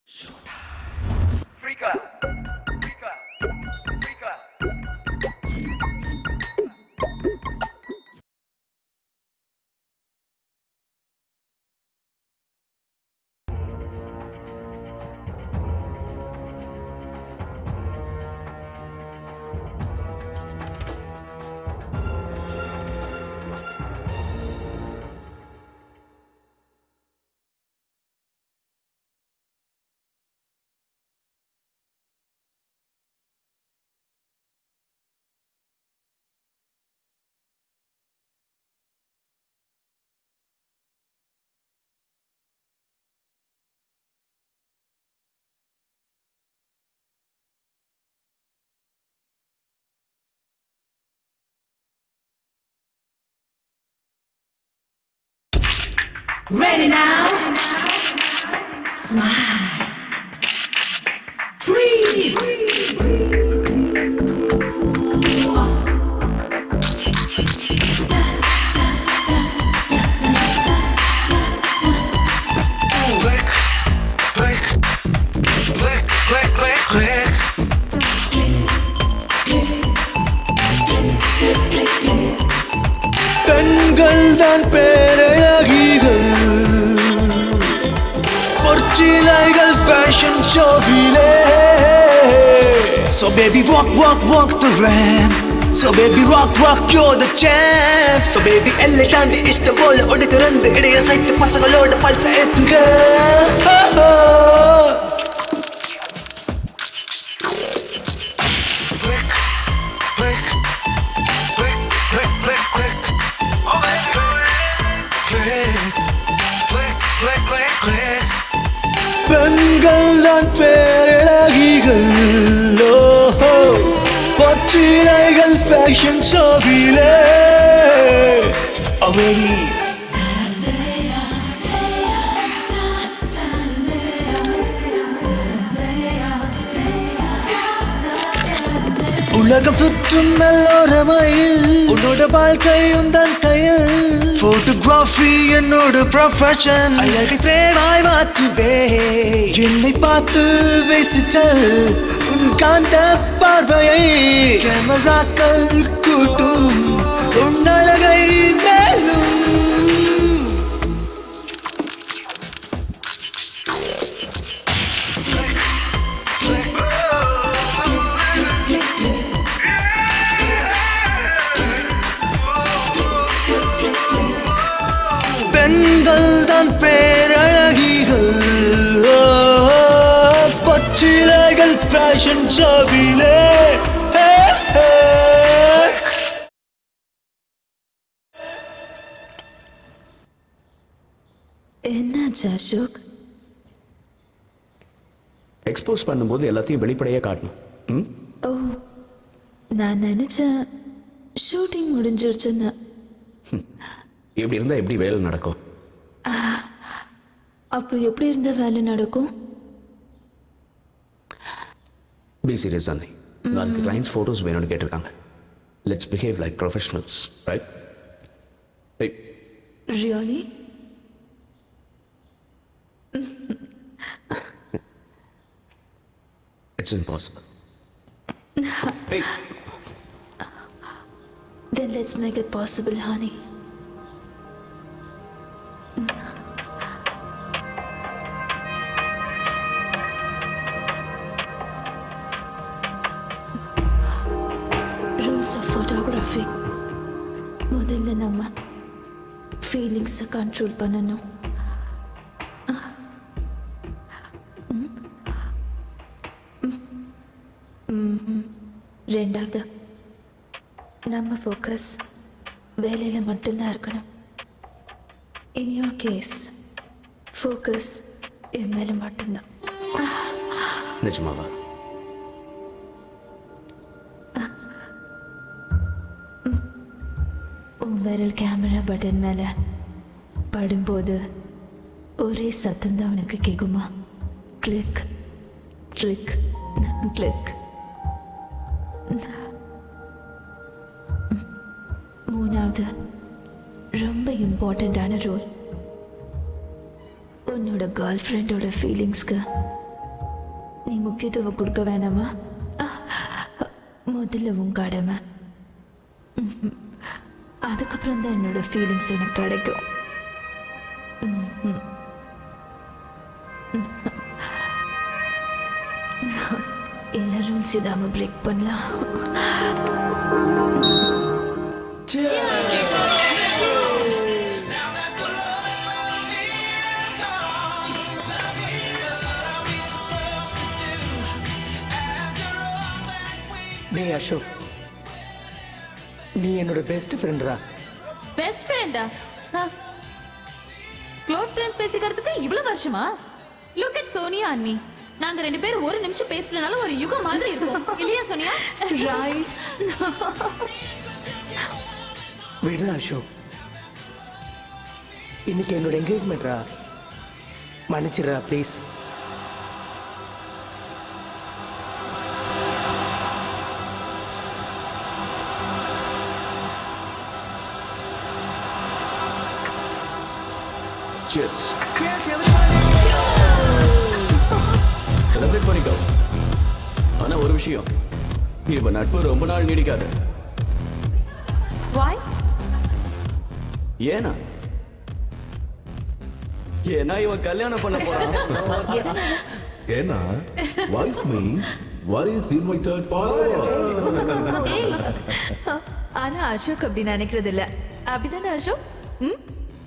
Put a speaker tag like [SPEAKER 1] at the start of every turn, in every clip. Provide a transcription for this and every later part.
[SPEAKER 1] Freaka. Freaka. Freaka.
[SPEAKER 2] Ready now? Smile. Freeze.
[SPEAKER 3] Click, click, click, click, click, click.
[SPEAKER 4] பெண்கள் தான் பேரழகிகள் பொற்சிலைகள் fashion ஷோவிலே So baby walk walk walk the ramp So baby rock rock you're the champ So baby எல்லை தாண்டி இஷ்ட போல ஒடி திறந்து இடைய சைத்து பசங்களோட பல்ச ஏத்துங்க
[SPEAKER 3] Click, click, click, click, click, click. Oh baby, click, click, click, click, click.
[SPEAKER 4] பெண்கள் தான் பேரழகிகள் ஓஹோ பொற்றிலைகள் ஃபேஷன் ஷோவிலே Oh baby உலகம் சுற்றும் எல்லோரமையில் உன்னோட வாழ்க்கை உந்தன் கையில் போட்டோகிராஃபி என்னோட ப்ரொஃபஷன் அழகை பேராய் மாற்றுவே என்னை பார்த்து பேசிச்சல் உன் காந்த பார்வையை கேமராக்கள் கூட்டும் உன் அழகை மேலும் பெண்கள் தான் பேரழகிகள் ஓ, பச்சிலைகள் ஃபேஷன் ஷோவிலே ஹே, ஹே.
[SPEAKER 2] என்னாச்சு அசோக்
[SPEAKER 5] எக்ஸ்போஸ் பண்ணும்போது எல்லாத்தையும் வெளிப்படையாக காட்டணும் ம்
[SPEAKER 2] ஓ நான் நினைச்சேன் ஷூட்டிங் முடிஞ்சிருச்சுன்னு
[SPEAKER 5] இப்படி இருந்தால் எப்படி வேலை நடக்கும்
[SPEAKER 2] அப்போ எப்படி இருந்த வேலை நடக்கும்
[SPEAKER 5] பி சீரியஸ் தானே நாளைக்கு கிளைண்ட்ஸ் ஃபோட்டோஸ் வேணும்னு கேட்டிருக்காங்க let's behave like professionals right
[SPEAKER 2] really
[SPEAKER 5] it's impossible Hey,
[SPEAKER 2] Then let's make it possible, honey. Rules of photography முதல்ல நம்ம ஃபீலிங்ஸை கண்ட்ரோல் பண்ணணும் ம். ம். ரெண்டாவது நம்ம ஃபோக்கஸ் வேலையில் மட்டும்தான் இருக்கணும் இன் யோர் கேஸ் ஃபோக்கஸ் என் மேலே மட்டும்தான்
[SPEAKER 5] நிஜமாவா
[SPEAKER 2] உன் விரல் கேமரா பட்டன் மேலே படும்போது ஒரே சத்தம் தான் உனக்கு கேட்குமா கிளிக் கிளிக் கிளிக் மூணாவது ரொம்ப இம்பார்ட்டண்ட்டான ரோல் உன்னோட கேர்ள் ஃப்ரெண்டோட ஃபீலிங்ஸ்க்கு முக்கியத்துவம் கொடுக்க வேணாமா அஹ், முதல்ல உன் கடமை ம்ஹும். அதுக்கப்புறம் தான் என்னோட ஃபீலிங்ஸ் எனக்கு கிடைக்கும் ம்ஹும். எல்லா ரூல்ஸ் இல்லாமல் பிரேக் பண்ணலாம்
[SPEAKER 6] டேய் அசோக் நீ என்னோட பெஸ்ட் ஃப்ரெண்ட்ரா
[SPEAKER 7] பெஸ்ட் ஃப்ரெண்டா க்ளோஸ் ஃப்ரெண்ட்ஸ் பேசிக்கிறதுக்கு இவ்வளவு வருஷமா look at Sonia and me நாங்க ரெண்டு பேரும் ஒரு நிமிஷம் பேசலனாலும் ஒரு யுகம் மாதிரி இருக்கும் இல்லையா சோனியா
[SPEAKER 2] ரைட்
[SPEAKER 6] விடுறா அசோக் இன்னைக்கு என்னோட என்கேஜ்மெண்ட்ரா மன்னிச்சிடுறா ப்ளீஸ்
[SPEAKER 5] Cheers. செலிப்ரேட் பண்ணிக்கோ ஆனா ஒரு விஷயம் இப்ப நட்பு ரொம்ப நாள் நீடிக்காது
[SPEAKER 7] வாய்
[SPEAKER 5] ஏனா ஏன்னா இவன் கல்யாணம் பண்ண போறான்
[SPEAKER 8] ஏன்னா wife means what is invited forever.
[SPEAKER 7] ஏய்
[SPEAKER 2] ஆனா அசோக் அப்படி நினைக்கிறது இல்ல அப்படிதானே அசோக் ம்?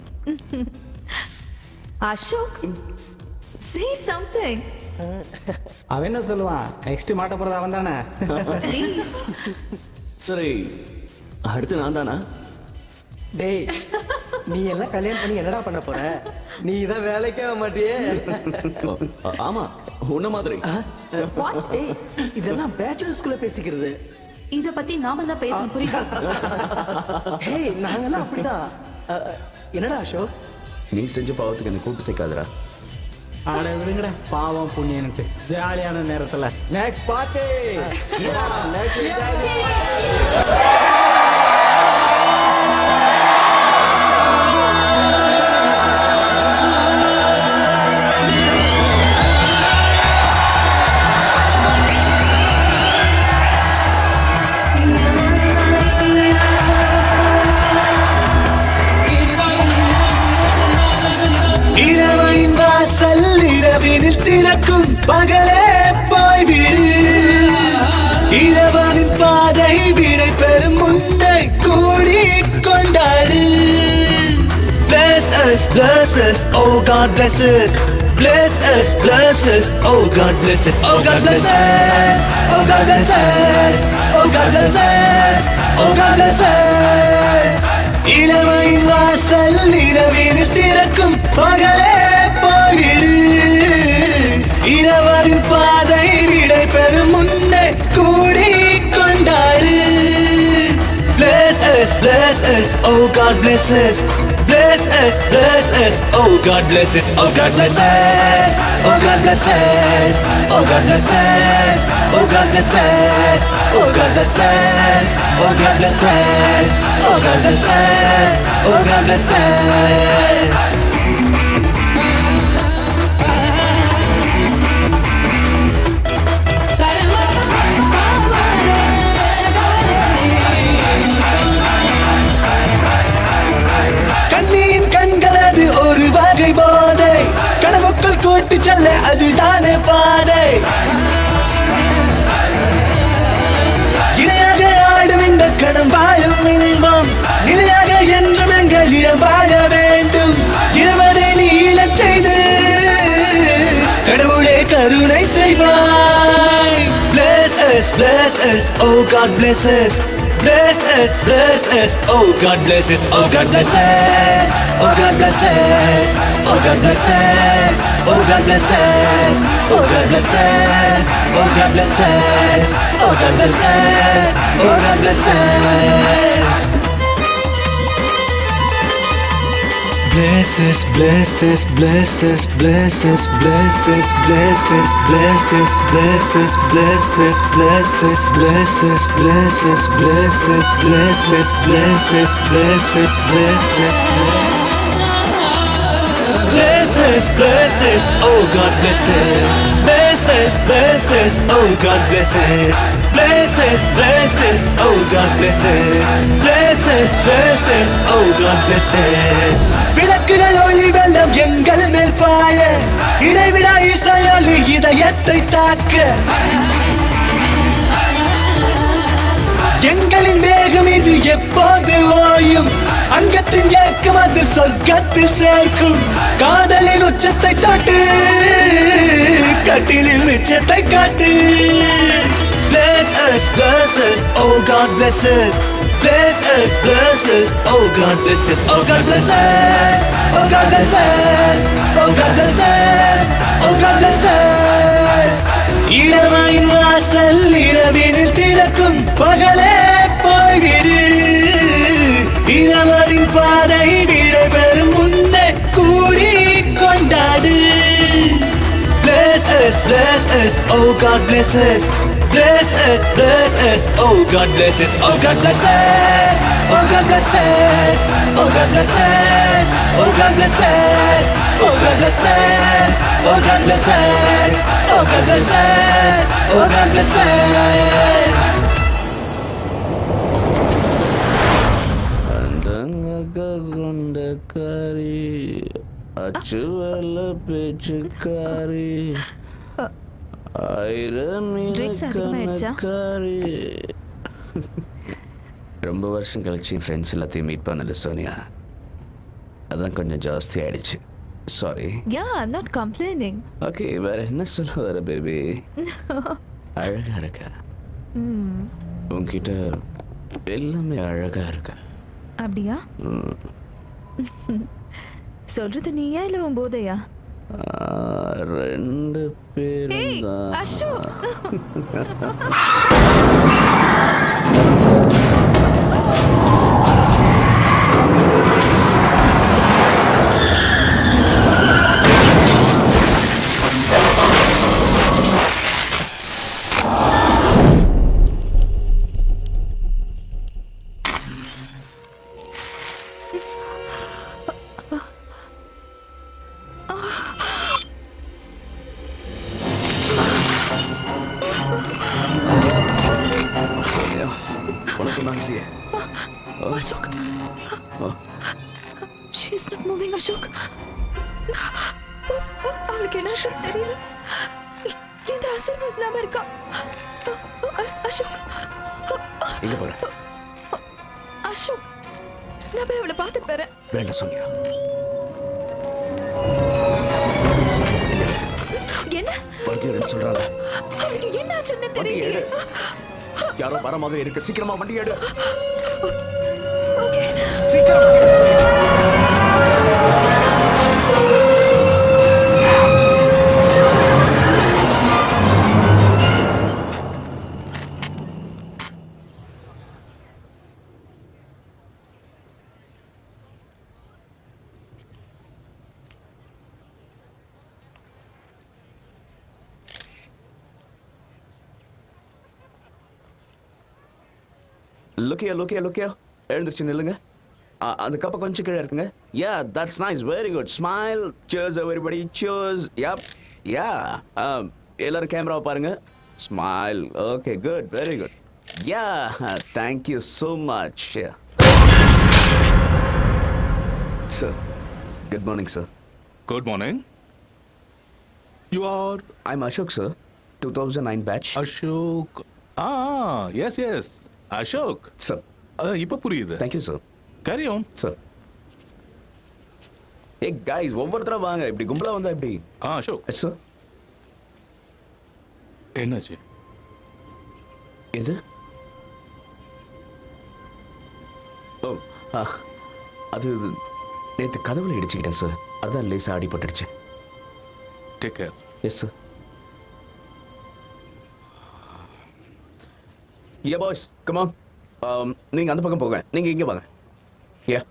[SPEAKER 2] அசோக் say something
[SPEAKER 9] அவன் என்ன சொல்லுவான் நெக்ஸ்ட் மாட்ட போறது அவன் தானே
[SPEAKER 2] please
[SPEAKER 5] சரி அடுத்து நான் தானா
[SPEAKER 6] டேய் நீ எல்லாம் கல்யாணம் பண்ணி என்னடா பண்ண போற நீ தான் வேலைக்கே ஆக மாட்டியே
[SPEAKER 5] ஆ- ஆமா உன்ன மாதிரி
[SPEAKER 7] வாட்
[SPEAKER 6] ஏய் இதெல்லாம் பேச்சுலர்ஸ்குள்ள பேசிக்கிறது
[SPEAKER 7] இத பத்தி நாம தான் பேசணும் புரியுதா
[SPEAKER 6] ஹேய் நாங்கெல்லாம் அப்படிதான் அ, அ, என்னடா அசோக்
[SPEAKER 5] நீ செஞ்ச பாவத்துக்கு என்ன கூட்டு சேர்க்காதடா
[SPEAKER 9] ஆட விடுங்கடா பாவம் புண்ணியனுக்கு ஜாலியான நேரத்துல நெக்ஸ்ட் பார்ட்டி
[SPEAKER 4] இளமையின் வாசல் இரவினில் திறக்கும் பகலே போய்விடு இளவனின் பாதை விடை பெறும் முன்னை கூடி கொண்டாடு Bless us, bless us, oh God bless us. Bless us, bless us, oh God bless us, oh God bless us, oh God bless us, oh God bless us, oh God bless us. இளமையின் வாசல் இரவினில் திறக்கும் பகலே போயிடு இரவரின் பாதை விடை பெறும் முன்னே கூடி கொண்டாடு Bless us, bless us, oh God bless us. Bless us, bless us, oh God bless us, oh God bless us, oh God bless us, oh God bless us, oh God bless us, oh God bless us, oh God bless us, oh God bless us, oh God bless us. கண்ணியின் கண்களது ஒரு வகை போதை கனவுக்குள் கூட்டு செல்ல அதுதானே பாதை இணையாக ஆடும் இந்த கடம் வாழும் இன்பம் நிலையாக என்றும் எங்களிடம் வாழ வேண்டும் இருவரை நீளச் செய்து கடவுளே கருணை செய்வாய் Bless us, bless us, oh God bless us. Bless us, bless us, oh God bless us, oh God bless us, oh God bless us, oh God bless us, oh God bless us, oh God bless us, oh God bless us, oh God bless us, oh God bless us. Bless us, bless us, bless us, bless us, bless us, bless us, bless us, bless us, bless us, bless us, bless us, bless us, bless us, bless us, bless us, bless us, bless us, bless us. Blesses, blesses, oh God blesses. Blesses, blesses, oh God blesses. Blesses, blesses, oh God blesses. Blesses, blesses, oh God blesses. விளக்குகள் ஒளி வெள்ளம் எங்கள் மேல் பாய இடைவிடா இசையொலி இதயத்தை தாக்க எங்களின் வேகம் இது எப்போது ஓயும் அங்கத்தின் ஏக்கம் அது சொர்க்கத்தில் சேர்க்கும் காதலின் உச்சத்தை தொட்டு கட்டிலில் மிச்சத்தை காட்டு Bless us, bless us, oh God bless us. Bless us, bless us, oh God bless us, oh God bless us, oh God bless us, oh God bless us, oh God bless us. இளமையின் வாசல் இரவினில் திறக்கும் பகலே போய்விடு இளமதின் பாதை விடைபெறும் முன்னே கூடி கொண்டாடு Bless us, bless us, oh God bless us. Bless us, bless us, oh God bless us, oh God bless us, oh God bless us, oh God bless us, oh God bless us, oh God bless us, oh God bless us, oh God bless us, oh God bless us.
[SPEAKER 5] கொண்ட கறி அச்சுவல பேச்சுக்காரி ஆயிரம்
[SPEAKER 2] Drinks அதிகமாயிடுச்சா?
[SPEAKER 5] கணக்காரி ரொம்ப வருஷம் கழிச்சு என் friends எல்லாத்தையும் meet பண்ணல சோனியா அதான் கொஞ்சம் ஜாஸ்தி ஆயிடுச்சு sorry
[SPEAKER 2] yeah I'm not complaining
[SPEAKER 5] okay வேற என்ன சொல்ல வர பேபி அழகா இருக்க உன்கிட்ட எல்லாமே அழகா இருக்க
[SPEAKER 2] அப்படியா சொல்றது நீயா இல்ல உன் போதையா
[SPEAKER 5] ஆ, ரெண்டு பேரும்
[SPEAKER 2] ஏய்
[SPEAKER 5] தான்
[SPEAKER 2] அசோக்
[SPEAKER 5] சோனியா உனக்கு நான் இல்லையே
[SPEAKER 2] Ashok she is not moving Ashok அவளுக்கு என்ன ஆச்சுன்னு தெரியல இந்த அசைவு இல்லாம இருக்கா அ- அசோக்
[SPEAKER 5] எங்க போற
[SPEAKER 2] அசோக் நான் போய் அவளை பார்த்துட்டு வரேன்
[SPEAKER 5] வேண்டாம் சோனியா சீக்கிரம் வண்டி எடு.
[SPEAKER 2] என்ன
[SPEAKER 5] வண்டி எடுன்னு சொல்றாங்க
[SPEAKER 2] அவளுக்கு என்ன ஆச்சுன்னு
[SPEAKER 5] வண்டி
[SPEAKER 2] தெரியல
[SPEAKER 5] எடு யாரோ வர மாதிரி இருக்கு சீக்கிரமா வண்டி எடு
[SPEAKER 2] ஓகே
[SPEAKER 5] சீக்கிரம் வண்டி எடு. லுக்கியா லுக்கியா லுக்கியா எழுந்துருச்சு நில்லுங்க ஆ, அந்த கப்பை கொஞ்சம் கீழே இருக்குங்க yeah that's nice very good smile cheers everybody cheers yep yeah எல்லாரும் கேமராவை பாருங்க smile okay good very good yeah thank you so much sir good morning sir
[SPEAKER 10] Good morning. You are
[SPEAKER 5] I'm Ashok sir two thousand nine batch
[SPEAKER 10] Ashok. Ah, yes, yes. Ashok.
[SPEAKER 5] Sir
[SPEAKER 10] Uh, இப்ப புரியுது
[SPEAKER 5] thank you sir
[SPEAKER 10] carry on
[SPEAKER 5] sir hey guys ஒவ்வொருத்தரா வாங்க இப்படி கும்பலா வந்தா எப்படி
[SPEAKER 10] ஆ Ashok
[SPEAKER 5] sir
[SPEAKER 10] என்னாச்சு
[SPEAKER 5] எது ஓ ஆ அது நேற்று கதவுல இடிச்சுக்கிட்டேன் சார் அதான் லேசாக அடிபட்டுடுச்சு
[SPEAKER 10] take care
[SPEAKER 5] yes sir yeah boys come on நீங்கள் அந்த பக்கம் போங்க நீங்கள் இங்கே வாங்க yeah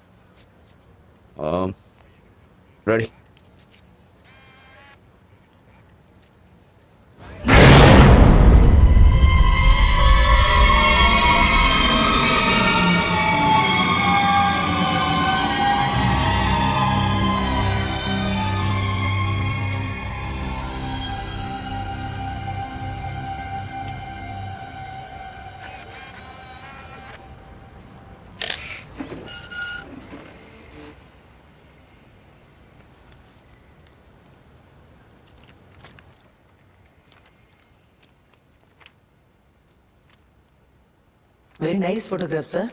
[SPEAKER 5] ready
[SPEAKER 6] very nice photograph sir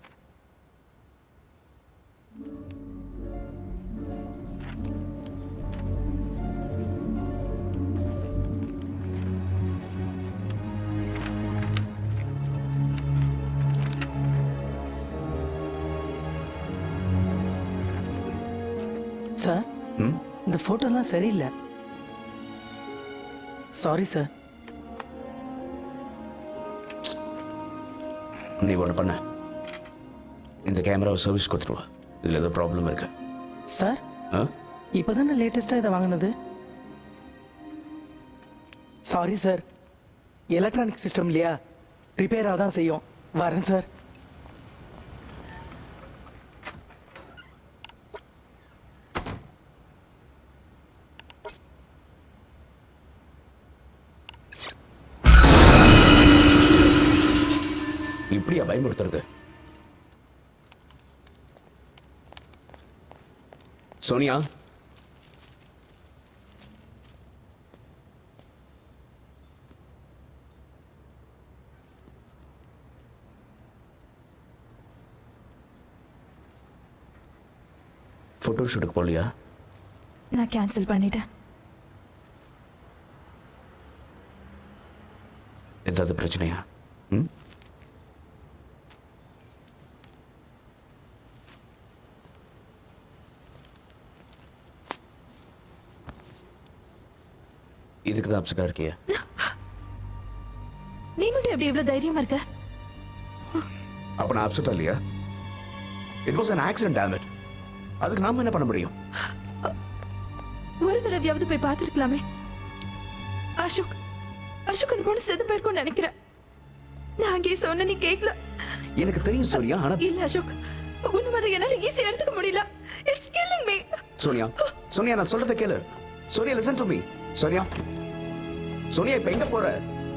[SPEAKER 6] sir
[SPEAKER 5] ம்
[SPEAKER 6] இந்த ஃபோட்டோலாம் சரியில்லை சாரி சார்
[SPEAKER 5] நீ ஒன்று பண்ண இந்த கேமராவை சர்வீஸ் கொடுத்துருவா இதில் ஏதோ ப்ராப்ளம் இருக்கு
[SPEAKER 6] சார்
[SPEAKER 5] ஆ
[SPEAKER 6] இப்போ தானே லேட்டஸ்ட்டாக இதை வாங்கினது சாரி சார் எலக்ட்ரானிக் சிஸ்டம் இல்லையா ரிப்பேராக தான் செய்யும் வரேன் சார்
[SPEAKER 5] இப்படியா பயமுறுத்துறது சோனியா ஃபோட்டோ ஷூட்டுக்கு போகலையா
[SPEAKER 2] நான் கேன்சல் பண்ணிட்டேன்
[SPEAKER 5] ஏதாவது பிரச்சனையா ம் இதுக்கு தான் அப்செட்டாக இருக்கியா
[SPEAKER 2] நீ மட்டும் எப்படி இவ்வளவு தைரியமா இருக்க
[SPEAKER 5] அப்போ நான் அப்செட்டாக இல்லையா it was an accident damage அதுக்கு நாம என்ன பண்ண முடியும்
[SPEAKER 2] ஒரு தடவையாவது போய் பார்த்திருக்கலாமே அசோக் அசோக் அந்த பொண்ணு செத்து போயிருக்கும்னு நினைக்கிறேன் நான் அங்கேயே சொன்ன நீ கேட்கல
[SPEAKER 5] எனக்கு தெரியும் சோனியா ஆனா
[SPEAKER 2] இல்ல அசோக் உன்ன மாதிரி என்னால ஈஸியா எடுத்துக்க முடியல it's killing me
[SPEAKER 5] Sonia Sonia நான் சொல்றத கேளு Sonia listen to me Sonia Sonia இப்ப எங்க போற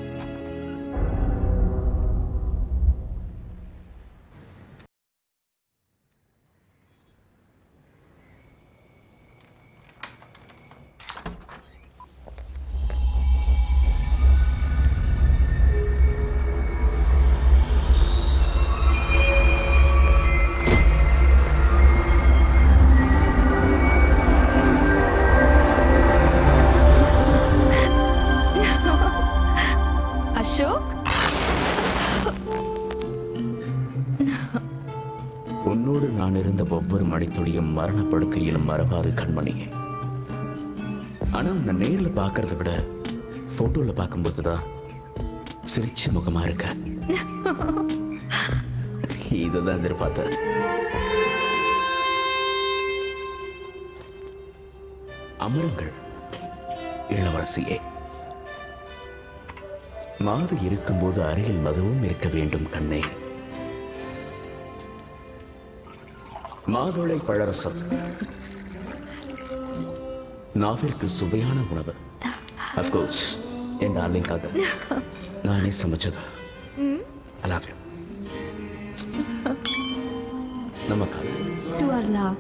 [SPEAKER 2] அசோக்
[SPEAKER 5] உன்னோடு நான் இருந்த ஒவ்வொரு மணித்துளியும் மரணப்படுக்கையிலும் மறவாது கண்மணியே ஆனா உன்னை நேர்ல பார்க்கறத விட போட்டோல பார்க்கும்போது தான் சிரிச்ச முகமா இருக்க இதுதான் எதிர்பார்த்தேன் அமருங்கள் இளவரசியே மாது இருக்கும்போது அருகில் மதுவும் இருக்க வேண்டும் கண்ணே மாதுளை பழரசம் நாவிற்கு சுவையான உணவு அஃப்கோர்ஸ் என் டார்லிங்காக நானே சமைச்சது ஐ லவ் யூ நமக்காக
[SPEAKER 2] to our love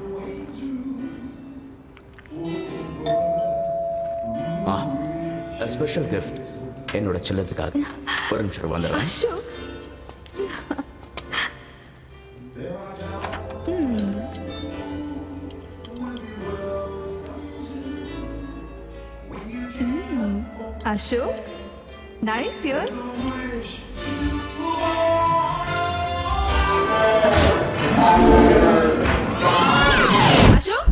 [SPEAKER 5] ah special gift என்னோட செல்லத்துக்காக ஒரு நிமிஷம் வந்துடுறேன்
[SPEAKER 2] Ashok Ashok nice your Ashok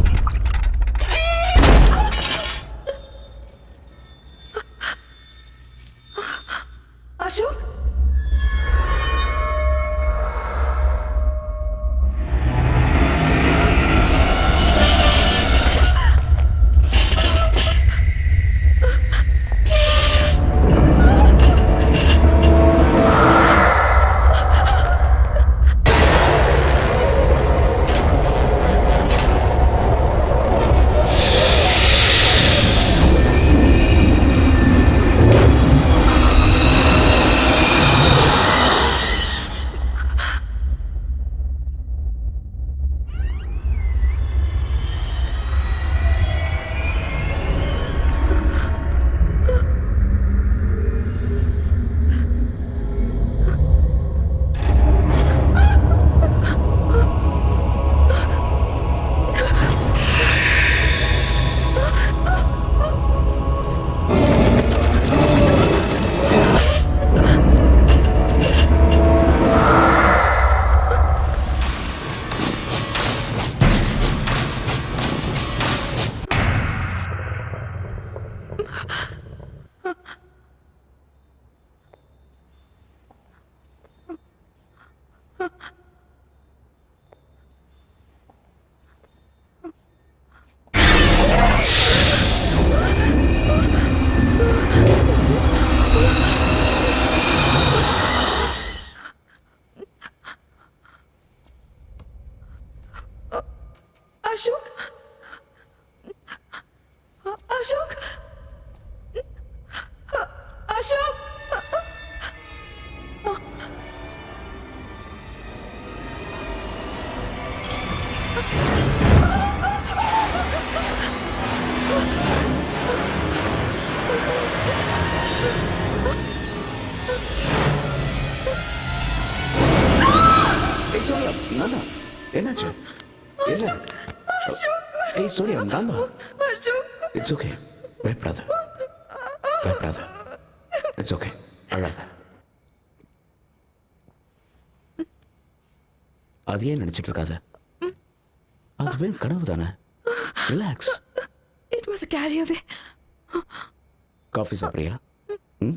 [SPEAKER 2] Ashok
[SPEAKER 3] Thank
[SPEAKER 5] Sonia நான் தான்
[SPEAKER 2] அசோக்
[SPEAKER 5] இட்ஸ் ஓகே பயப்படாத பயப்படாத இட்ஸ் ஓகே அழாத அது ஏன் நினைச்சிட்டு இருக்காத அது வெறும் கனவு தானே relax
[SPEAKER 2] it was carry away
[SPEAKER 5] coffee சாப்பிட்றியா ம்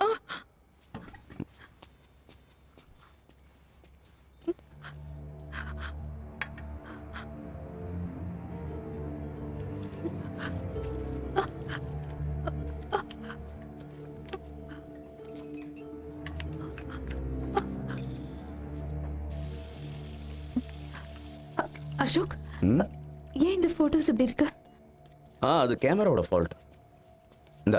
[SPEAKER 2] அசோக்
[SPEAKER 5] ம்
[SPEAKER 2] ஏன் இந்த போட்டோஸ் இப்படி இருக்கு
[SPEAKER 5] ஆ அது கேமராவோட ஃபால்ட் இந்தா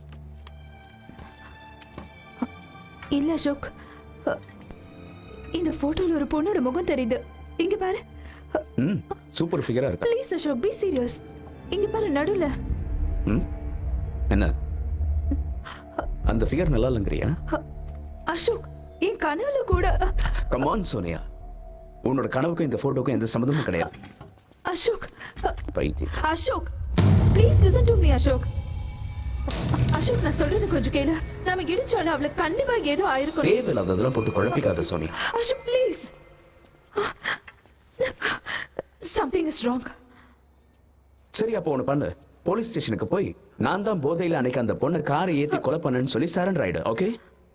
[SPEAKER 2] இல்ல அசோக் அ, இந்த போட்டோல ஒரு பொண்ணோட முகம் தெரியுது இங்க பாரு
[SPEAKER 5] ம் சூப்பர் ஃபிகரா இருக்கு
[SPEAKER 2] ப்ளீஸ் அசோக் பி சீரியஸ் இங்க பாரு நடுவுல
[SPEAKER 5] ம் என்ன அந்த ஃபிகர் நல்லா இல்லைங்கிறியா
[SPEAKER 2] அசோக் என் கனவுல கூட
[SPEAKER 5] கமான் சோனியா உன்னோட கனவுக்கும் இந்த போட்டோக்கும் எந்த சம்மந்தமும் கிடையாது
[SPEAKER 2] அசோக் அ,
[SPEAKER 5] பைத்தியம்
[SPEAKER 2] Ashok please listen to me Ashok Ashok நான் சொல்றது கொஞ்சம் கேளு நாம இடிச்சோல அவளுக்கு கண்டிப்பா ஏதோ ஆயிருக்கும்
[SPEAKER 5] தேவையில்லாததெல்லாம் போட்டு குழப்பிக்காத Sonia
[SPEAKER 2] Ashok please something is wrong
[SPEAKER 5] சரி அப்போ ஒன்று பண்ணு போலீஸ் ஸ்டேஷனுக்கு போய் நான் தான் போதையில் அன்னைக்கு அந்த பொண்ணை காரை ஏற்றி கொலை பண்ணேன்னு சொல்லி சரண்டர் ஆயிடு ஓகே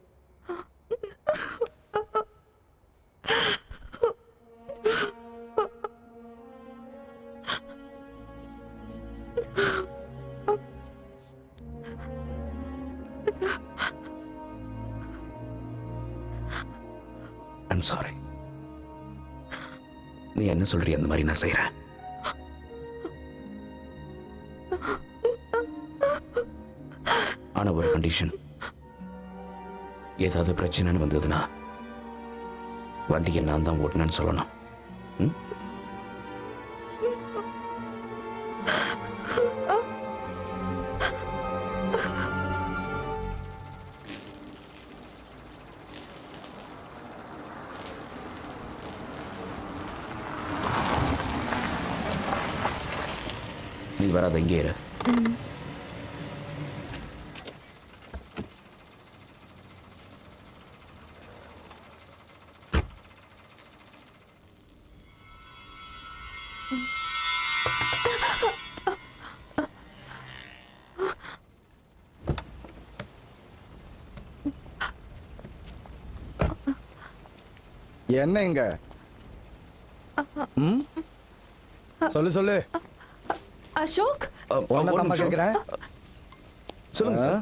[SPEAKER 5] ஐம் சாரி நீ என்ன சொல்றிய அந்த மாதிரி நான் செய்கிறேன் ஆனா ஒரு கண்டிஷன் ஏதாவது பிரச்சனைன்னு வந்ததுன்னா வண்டியை நான் தான் ஓட்டினேன்னு சொல்லணும் ம்? நீ வராத இங்கே இரு
[SPEAKER 11] என்ன இங்க ம் சொல்லு சொல்லு
[SPEAKER 2] அசோக்
[SPEAKER 11] உன்னை
[SPEAKER 5] ஒரு
[SPEAKER 11] தான்
[SPEAKER 5] நிமிஷம்.
[SPEAKER 11] கேட்குறேன்
[SPEAKER 5] சொல்லுங்க சார்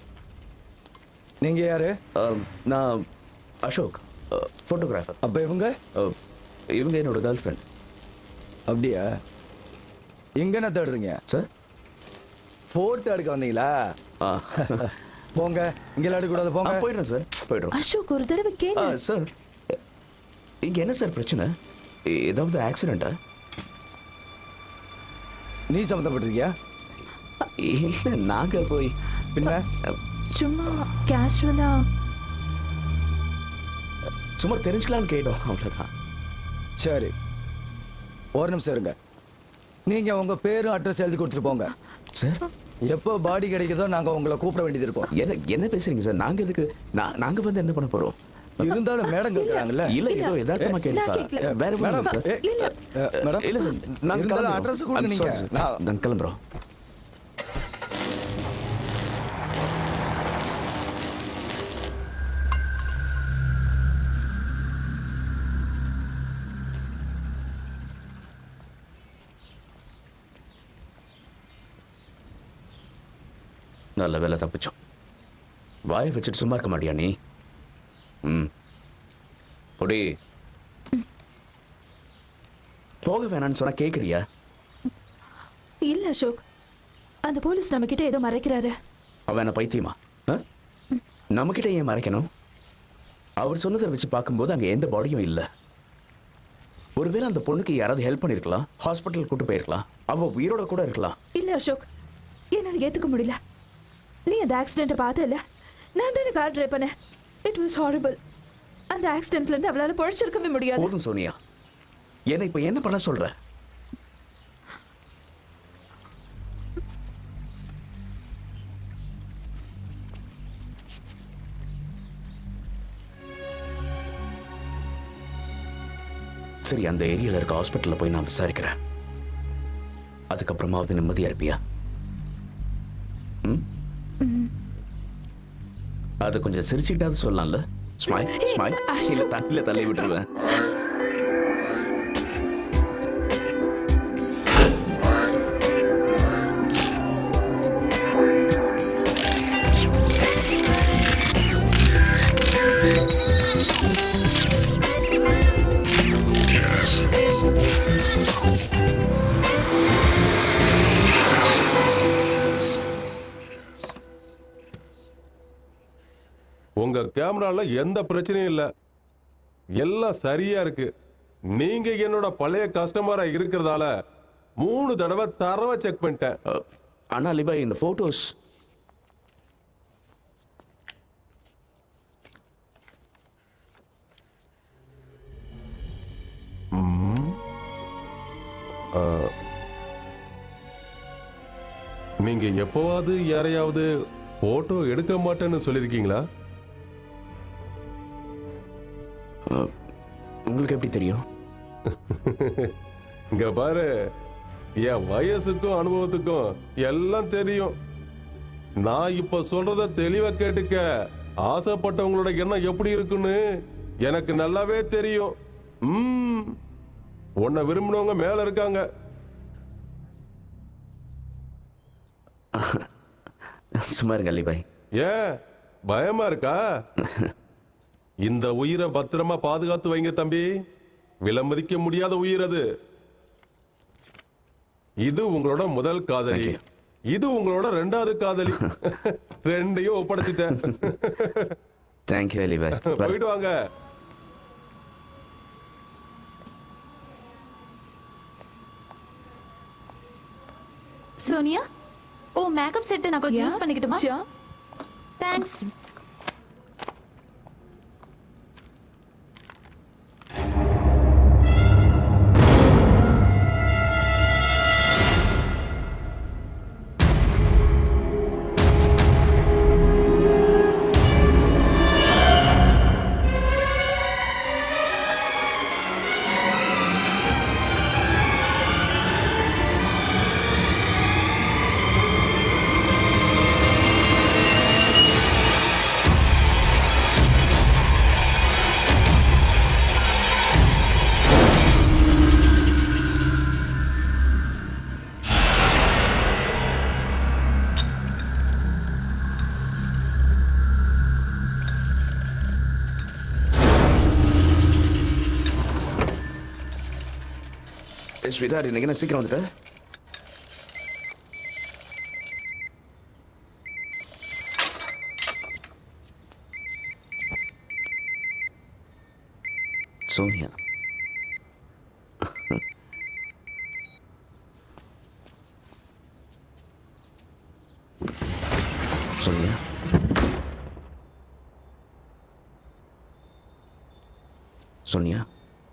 [SPEAKER 11] நீங்க யாரு
[SPEAKER 5] அம், நான் அசோக் ஃபோட்டோகிராஃபர்
[SPEAKER 11] அப்ப இவங்க
[SPEAKER 5] இவங்க என்னோட கேர்ள் ஃப்ரெண்ட்
[SPEAKER 11] அப்படியா இங்க என்ன தேடுறீங்க
[SPEAKER 5] சார்
[SPEAKER 11] போட்டோ எடுக்க வந்தீங்களா போங்க இங்க எடுக்க கூடாது போங்க
[SPEAKER 5] போயிடுறேன் சார் போயிடுறோம்
[SPEAKER 2] அசோக் ஒரு தடவை
[SPEAKER 5] ஆ,
[SPEAKER 2] கேளு
[SPEAKER 5] சார் இங்க என்ன சார் பிரச்சனை ஏ- ஏதாவது ஆக்சிடென்ட்டா
[SPEAKER 11] நீ சம்மந்தப்பட்டிருக்கியா
[SPEAKER 5] இல்ல நாங்க போய்
[SPEAKER 11] பின்ன
[SPEAKER 2] சும்மா கேஷுவலா
[SPEAKER 5] சும்மா தெரிஞ்சுக்கலாம்னு கேட்டோம் அவ்வளவுதான்
[SPEAKER 11] சரி ஒரு நிமிஷம் இருங்க நீங்க உங்க பேரும் அட்ரஸ் எழுதி கொடுத்துட்டு போங்க
[SPEAKER 5] சார்
[SPEAKER 11] எப்போ பாடி கிடைக்குதோ நாங்க உங்களை கூப்பிட வேண்டியது இருக்கும்
[SPEAKER 5] என்ன என்ன பேசுறீங்க சார் நாங்க எதுக்கு நான் நாங்க வந்து என்ன பண்ண போறோம்
[SPEAKER 11] இருந்தாலும் மேடம் கேட்குறாங்கல்ல
[SPEAKER 5] இல்ல ஏதோ யதார்த்தமா
[SPEAKER 2] நான்
[SPEAKER 5] கேட்டா
[SPEAKER 2] கேட்கல.
[SPEAKER 5] வேற ஒண்ணும்
[SPEAKER 11] மேடம்,
[SPEAKER 5] இல்ல சார்
[SPEAKER 11] ஏ, அஹ், மேடம்
[SPEAKER 5] இல்ல சார் நாங்க
[SPEAKER 11] இருந்தாலும்
[SPEAKER 5] கிளம்புறோம்.
[SPEAKER 11] அட்ரஸ் கொடுங்க
[SPEAKER 5] I'm
[SPEAKER 11] நீங்க
[SPEAKER 5] sorry, sir.
[SPEAKER 11] நான்
[SPEAKER 5] நாங்க கிளம்புறோம் நல்ல வேலை தப்பிச்சோம் வாய் வச்சுட்டு சும்மா இருக்க மாட்டியா நீ ம் பொடி போக வேணாம்னு சொன்னா கேக்குறியா
[SPEAKER 2] இல்ல அசோக் அந்த போலீஸ் நம்ம கிட்ட ஏதோ மறைக்கிறாரு
[SPEAKER 5] அவன் என்ன பைத்தியமா நம்ம கிட்ட ஏன் மறைக்கணும் அவர் சொன்னதை வச்சு பார்க்கும்போது அங்க எந்த பாடியும் இல்ல ஒருவேளை அந்த பொண்ணுக்கு யாராவது ஹெல்ப் பண்ணிருக்கலாம் ஹாஸ்பிட்டல் கூட்டு போயிருக்கலாம் அவ உயிரோட கூட இருக்கலாம்
[SPEAKER 2] இல்ல அசோக் என்னால ஏத்துக்க முடியல நீ அந்த ஆக்சிடென்ட்டை பார்த்தல நான் தானே கார் டிரைவ் பண்ணேன் இட் வாஸ் ஹாரிபிள் அந்த ஆக்சிடென்ட்ல இருந்து அவளால பொழைச்சிருக்கவே முடியாது
[SPEAKER 5] போதும் சோனியா என்ன இப்ப என்ன பண்ண சொல்ற சரி அந்த ஏரியால இருக்க ஹாஸ்பிட்டல்ல போய் நான் விசாரிக்கிறேன் அதுக்கப்புறமாவது நிம்மதியா இருப்பியா ம் அதை கொஞ்சம் சிரிச்சுக்கிட்டாவது சொல்லலாம்ல ஸ்மைல் ஸ்மைல் இல்ல தண்ணியில தள்ளி விட்டுருவேன்
[SPEAKER 12] உங்க கேமரால எந்த பிரச்சனையும் இல்ல எல்லாம் சரியா இருக்கு நீங்க என்னோட பழைய கஸ்டமரா இருக்கிறதால மூணு தடவை தரவ செக் பண்ணிட்டேன்
[SPEAKER 5] ஆனா லிபாய் இந்த போட்டோஸ்
[SPEAKER 12] நீங்க எப்பவாவது யாரையாவது போட்டோ எடுக்க மாட்டேன்னு சொல்லிருக்கீங்களா
[SPEAKER 5] உங்களுக்கு எப்படி தெரியும்
[SPEAKER 12] இங்க பாரு என் வயசுக்கும் அனுபவத்துக்கும் எல்லாம் தெரியும் நான் இப்ப சொல்றத தெளிவா கேட்டுக்க ஆசைப்பட்டவங்களோட எண்ணம் எப்படி இருக்குன்னு எனக்கு நல்லாவே தெரியும் ம் உன்னை விரும்பினவங்க மேல இருக்காங்க
[SPEAKER 5] சும்மா இருங்க லிபாய்
[SPEAKER 12] ஏன் பயமா இருக்கா இந்த உயிரை பத்திரமா பாதுகாத்து வைங்க தம்பி விலமதிக்க முடியாத உயிர் அது இது உங்களோட முதல் காதலி இது உங்களோட ரெண்டாவது காதலி ரெண்டையும் ஒப்படைச்சிட்டேன்
[SPEAKER 5] தேங்க்யூ லிபாய்
[SPEAKER 12] போயிட்டு வாங்க
[SPEAKER 7] சோனியா ஓ மேக்கப் செட் நான் கொஞ்சம் யூஸ் பண்ணிக்கிட்டுமா தேங்க்ஸ்
[SPEAKER 5] ஸ்வீட்டார் இன்னைக்கு என்ன சீக்கிரம் வந்துட்ட சோனியா சோனியா சோனியா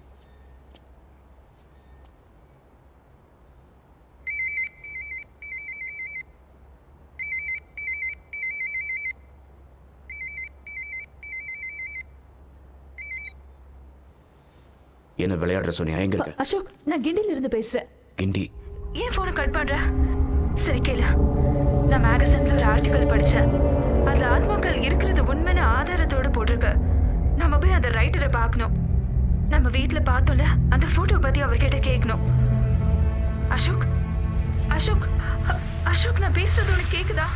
[SPEAKER 5] என்ன விளையாடுற சோனியா எங்க இருக்க
[SPEAKER 2] அசோக் நான் கிண்டில இருந்து பேசுறேன்
[SPEAKER 5] கிண்டி
[SPEAKER 2] ஏன் போனை கட் பண்ற சரி கேளு நான் மேகசின்ல ஒரு ஆர்டிக்கல் படிச்சேன் அதுல ஆத்மாக்கள் இருக்கிறது உண்மைன்னு ஆதாரத்தோட போட்டிருக்கு நம்ம போய் அந்த ரைட்டரை பார்க்கணும் நம்ம வீட்ல பார்த்தோம்ல அந்த போட்டோ பத்தி அவர்கிட்ட கேட்கணும் அசோக் அசோக் அ- அசோக் நான் பேசுறது உனக்கு கேக்குதா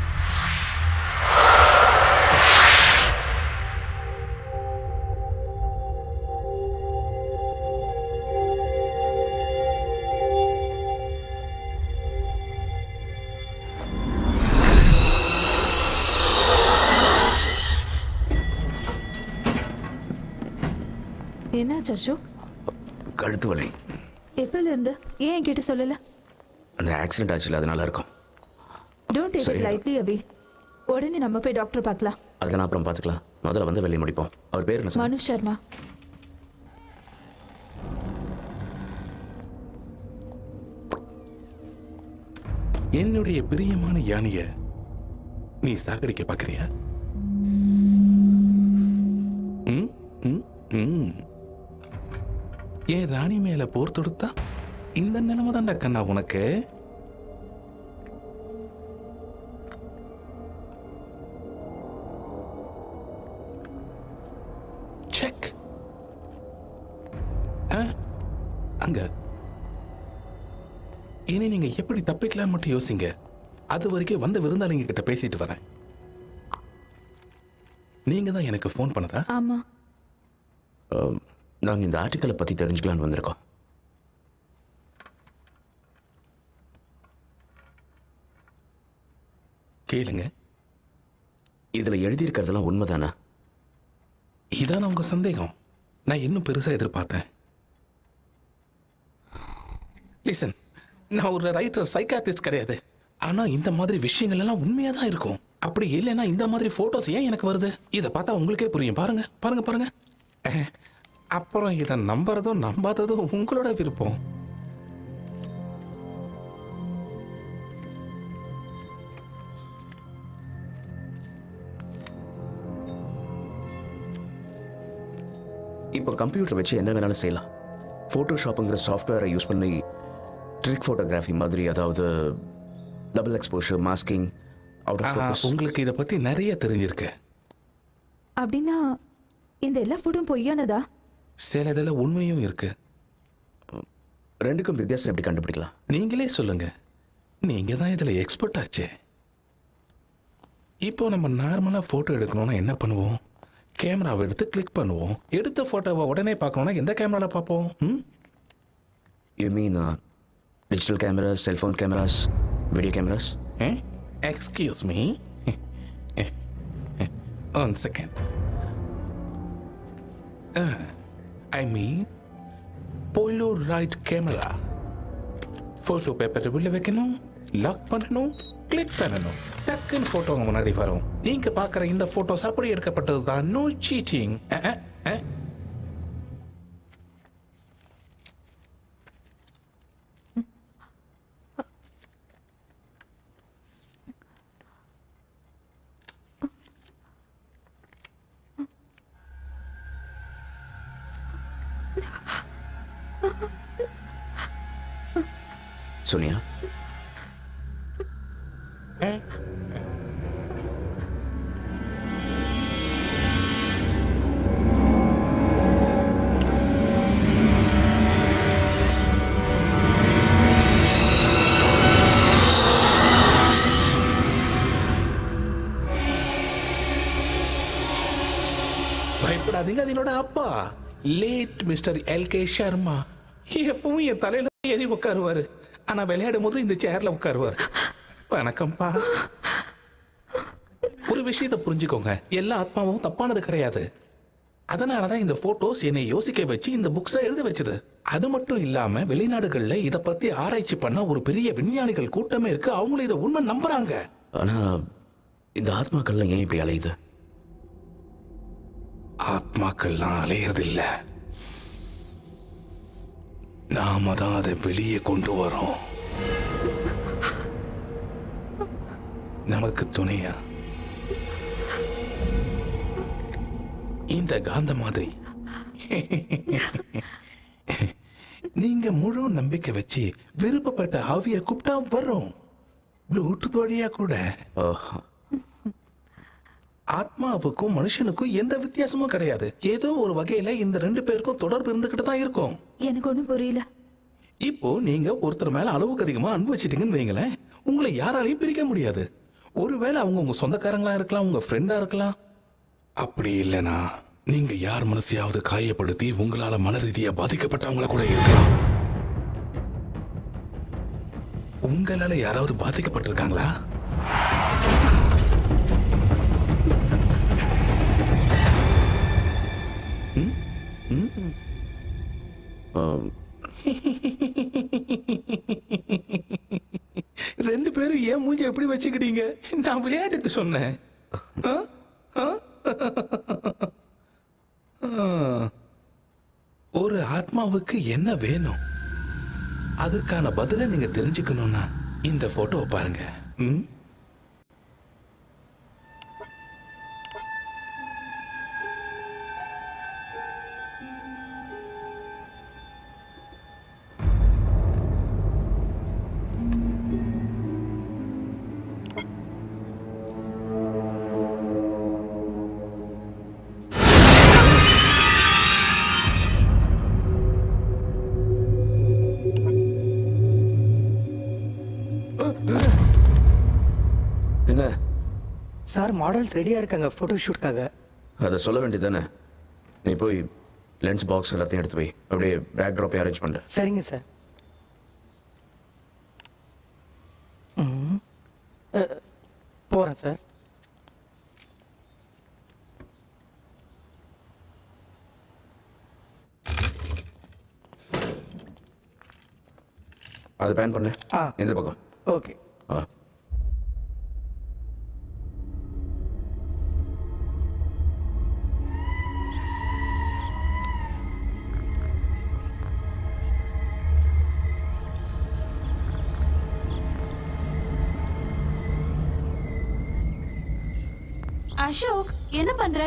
[SPEAKER 2] என்னாச்சு அசோக்
[SPEAKER 5] கழுத்து வலி
[SPEAKER 2] எப்பல இருந்து ஏன் என்கிட்ட சொல்லல
[SPEAKER 5] அந்த ஆக்சிடென்ட் ஆச்சுல அதனால இருக்கும்
[SPEAKER 2] டோன்ட் டேக் இட்
[SPEAKER 5] சரி.
[SPEAKER 2] லைட்லி அபி உடனே நம்ம போய் டாக்டர் பார்க்கலாம்
[SPEAKER 5] அதெல்லாம் அப்புறம் பார்த்துக்கலாம் முதல்ல வந்து வெளியே முடிப்போம் அவர் பேர் என்ன சொன்னார்?
[SPEAKER 2] மனு சர்மா
[SPEAKER 10] என்னுடைய பிரியமான யானைய நீ சாகடிக்க பார்க்கறியா ம், ம், ம். என் ராணி மேல போர் தொடுத்தா இந்த நிலைமை தான்டா கண்ணா உனக்கு செக் அங்க இனி நீங்க எப்படி தப்பிக்கலாம்னு மட்டும் யோசிங்க அது வரைக்கும் வந்த விருந்தாளிங்க கிட்ட பேசிட்டு வரேன் நீங்க தான் எனக்கு ஃபோன் பண்ணதா
[SPEAKER 2] ஆமா
[SPEAKER 5] நாங்கள் இந்த ஆர்டிக்கலை பற்றி தெரிஞ்சுக்கலான்னு வந்திருக்கோம்
[SPEAKER 10] கேளுங்க
[SPEAKER 5] இதில் எழுதியிருக்கிறதெல்லாம் உண்மைதானா
[SPEAKER 10] இதான உங்க சந்தேகம் நான் இன்னும் பெருசா எதிர்பார்த்தேன் லிசன் நான் ஒரு ரைட்டர் சைக்காட்ரிஸ்ட் கிடையாது ஆனா இந்த மாதிரி விஷயங்கள் எல்லாம் உண்மையா தான் இருக்கும் அப்படி இல்லைன்னா இந்த மாதிரி போட்டோஸ் ஏன் எனக்கு வருது இதை பார்த்தா உங்களுக்கே புரியும் பாருங்க பாருங்க பாருங்க அஹ், அப்புறம் இதை நம்புறதும் நம்பாததும் உங்களோட விருப்பம்
[SPEAKER 5] இப்போ கம்ப்யூட்டர் வச்சு என்ன வேணாலும் செய்யலாம் ஃபோட்டோஷாப்புங்கிற சாஃப்ட்வேரை யூஸ் பண்ணி ட்ரிக் ஃபோட்டோகிராஃபி மாதிரி அதாவது double exposure masking out of
[SPEAKER 10] ஆஹா, உங்களுக்கு இதை பத்தி நிறைய தெரிஞ்சிருக்கு
[SPEAKER 2] அப்படின்னா இந்த எல்லா ஃபுட்டும் பொய்யானதா
[SPEAKER 10] சில இதில் உண்மையும் இருக்கு
[SPEAKER 5] ரெண்டுக்கும் வித்தியாசம் எப்படி கண்டுபிடிக்கலாம்
[SPEAKER 10] நீங்களே சொல்லுங்க நீங்க தான் இதுல எக்ஸ்பர்ட் ஆச்சே இப்போ நம்ம நார்மலா போட்டோ எடுக்கணும்னா என்ன பண்ணுவோம் கேமராவை எடுத்து கிளிக் பண்ணுவோம் எடுத்த போட்டோவை உடனே பார்க்கணும்னா எந்த கேமரால பார்ப்போம் ம்
[SPEAKER 5] you mean digital cameras cellphone cameras video cameras
[SPEAKER 10] excuse me one second I mean polaroid camera photo பேப்பரை உள்ள வைக்கணும் லாக் பண்ணணும் கிளிக் பண்ணணும் டக்குன்னு ஃபோட்டோ முன்னாடி வரும் நீங்க பார்க்குற இந்த ஃபோட்டோஸ் அப்படி எடுக்கப்பட்டது தான் நோ சீட்டிங்
[SPEAKER 5] சோனியா
[SPEAKER 10] பயப்படாதீங்க அது என்னோட அப்பா late mister L K Sharma எப்பவும் என் தலையில ஏறி உட்காருவாரு ஆனா விளையாடும் போது இந்த சேர்ல உட்காருவாரு வணக்கம்ப்பா ஒரு விஷயத்தை புரிஞ்சுக்கோங்க எல்லா ஆத்மாவும் தப்பானது கிடையாது அதனாலதான் இந்த போட்டோஸ் என்னை யோசிக்க வச்சு இந்த புக்ஸை எழுத வச்சது அது மட்டும் இல்லாம வெளிநாடுகள்ல இத பத்தி ஆராய்ச்சி பண்ண ஒரு பெரிய விஞ்ஞானிகள் கூட்டமே இருக்கு அவங்களும் இதை உண்மை நம்புறாங்க
[SPEAKER 5] ஆனா இந்த ஆத்மாக்கள்லாம் ஏன் இப்படி அலையுது
[SPEAKER 10] ஆத்மாக்கள்லாம் அலையறது இல்ல நாம தான் அதை வெளியே கொண்டு வரோம் நமக்கு துணையா இந்த காந்த மாதிரி நீங்க முழு நம்பிக்கை வச்சு விருப்பப்பட்ட ஆவிய கூப்பிட்டா வரும் ப்ளூடூத் வழியா கூட ஆத்மாவுக்கும் மனுஷனுக்கும் எந்த வித்தியாசமும் கிடையாது ஏதோ ஒரு வகையில இந்த ரெண்டு பேருக்கும் தொடர்பு இருந்துகிட்டு தான் இருக்கும்
[SPEAKER 2] எனக்கு ஒன்றும் புரியல
[SPEAKER 10] இப்போ நீங்க ஒருத்தர் மேல அளவுக்கு அதிகமா அன்பு வச்சிட்டீங்கன்னு வைங்களேன் உங்களை யாராலையும் பிரிக்க முடியாது ஒருவேளை அவங்க உங்க சொந்தக்காரங்களா இருக்கலாம் உங்க ஃப்ரெண்டா இருக்கலாம் அப்படி இல்லைனா நீங்க யார் மனசையாவது காயப்படுத்தி உங்களால மன ரீதியா பாதிக்கப்பட்டவங்கள கூட இருக்கலாம் உங்களால யாராவது பாதிக்கப்பட்டிருக்காங்களா ரெண்டு பேரும் ஏன் மூஞ்சி எப்படி வச்சுக்கிட்டீங்க நான் விளையாட்டுக்கு சொன்னேன் ஆ? ஆ? ஆ. ஒரு ஆத்மாவுக்கு என்ன வேணும் அதுக்கான பதிலை நீங்க தெரிஞ்சுக்கணும்னா இந்த போட்டோவை பாருங்க ம்?
[SPEAKER 5] என்ன
[SPEAKER 6] சார் மாடல்ஸ் ரெடியாக இருக்காங்க ஃபோட்டோ ஷூட்காக
[SPEAKER 5] அதை சொல்ல வேண்டியதானே நீ போய் லென்ஸ் பாக்ஸ் எல்லாத்தையும் எடுத்து போய் அப்படியே பேக் ட்ராப்பையும் அரேஞ்ச் பண்ணு
[SPEAKER 6] சரிங்க சார் ம். அ, போறேன் சார்
[SPEAKER 5] அதை பேன் பண்ணு
[SPEAKER 6] ஆ.
[SPEAKER 5] இந்த பக்கம்
[SPEAKER 6] ஓகே
[SPEAKER 5] ஆ
[SPEAKER 7] அசோக் என்ன பண்ற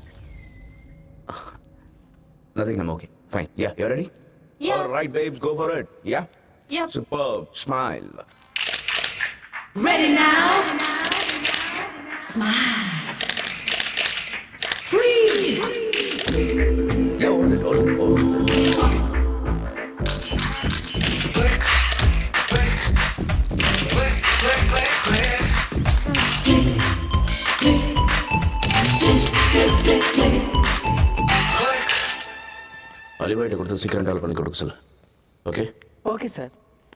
[SPEAKER 5] Nothing, I'm okay. Fine. Yeah, you ready?
[SPEAKER 7] Yeah.
[SPEAKER 5] All right, babes, go for it. Yeah?
[SPEAKER 7] Yep.
[SPEAKER 5] Superb. Smile.
[SPEAKER 13] Ready now? Smile. Freeze!
[SPEAKER 5] Yeah, hold it, hold it, hold it. அலிபாய்ட்ட கொடுத்து சீக்கிரம் கால் பண்ணி கொடுக்க சொல்லு okay
[SPEAKER 6] okay sir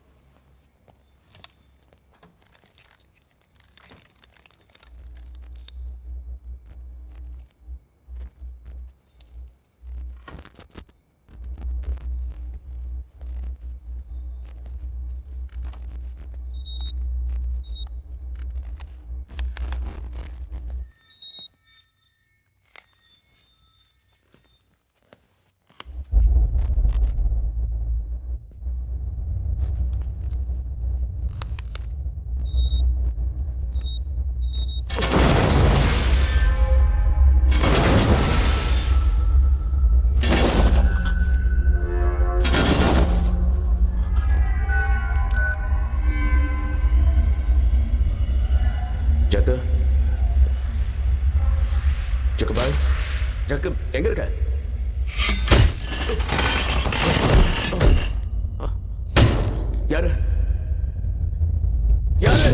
[SPEAKER 5] Jaggu Jaggu பாய் ஜக்கு எங்க இருக்க யாரு யாரு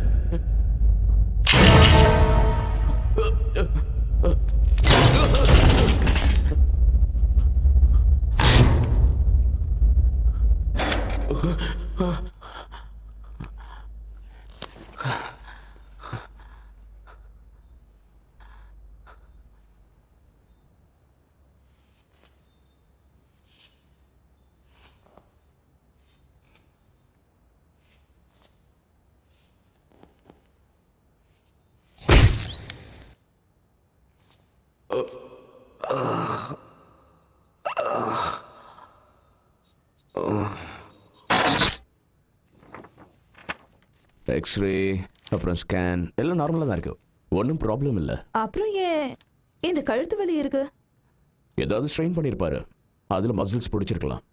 [SPEAKER 5] எக்ஸ்ரே அப்புறம் ஸ்கேன் எல்லாம் நார்மலாக தான் இருக்கு ஒன்றும் ப்ராப்ளம் இல்லை
[SPEAKER 2] அப்புறம் ஏன் இந்த கழுத்து வலி இருக்கு
[SPEAKER 5] ஏதாவது ஸ்ட்ரெயின் பண்ணியிருப்பாரு அதில் மசில்ஸ் பிடிச்சிருக்கலாம்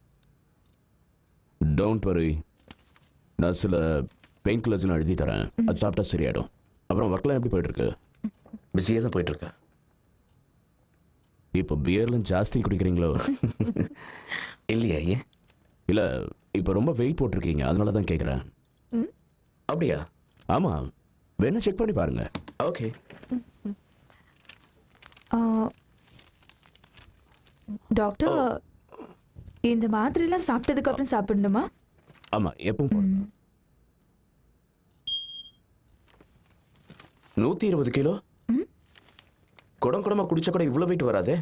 [SPEAKER 5] டோன்ட் வரி நான் சில பெயின் கில்லர்ஸ் நான் எழுதி தரேன் அது சாப்பிட்டா சரியாயிடும் அப்புறம் ஒர்க்லாம் எப்படி போயிட்டு இருக்கு பிஸியாக தான் போயிட்டு இருக்கு இப்போ பியர்லாம் ஜாஸ்தி குடிக்கிறீங்களோ இல்லையா ஏன் இல்லை இப்போ ரொம்ப வெயிட் போட்டிருக்கீங்க அதனால தான் கேட்குறேன் அப்படியா ஆமாம் வேணா செக் பண்ணி பாருங்க ஓகே
[SPEAKER 2] ஆ, டாக்டர் இந்த மாத்திரைலாம் சாப்பிட்டதுக்கு அப்புறம் சாப்பிடணுமா
[SPEAKER 5] ஆமாம் எப்பவும் நூற்றி இருபது கிலோ குடம் குடமா குடிச்சா கூட இவ்வளோ வெயிட் வராதே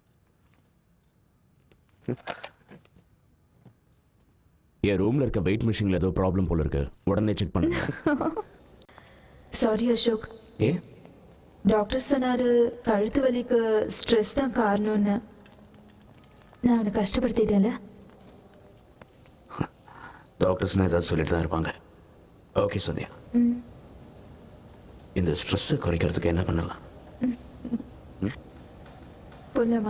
[SPEAKER 5] என் ரூம்ல இருக்க வெயிட் மிஷின்ல ஏதோ ப்ராப்ளம் போல இருக்கு உடனே செக் பண்ணுங்க
[SPEAKER 2] சாரி அசோக்
[SPEAKER 5] ஏ
[SPEAKER 2] டாக்டர் சொன்னாரு கழுத்து வலிக்கு ஸ்ட்ரெஸ் தான் காரணம்னு நான் அவனை கஷ்டப்படுத்திட்டேன்ல
[SPEAKER 5] டாக்டர்ஸ்னா ஏதாவது சொல்லிட்டு தான் இருப்பாங்க ஓகே சோனியா
[SPEAKER 2] ம்.
[SPEAKER 5] இந்த ஸ்ட்ரெஸ்ஸை குறைக்கிறதுக்கு என்ன பண்ணலாம்
[SPEAKER 2] போலாமா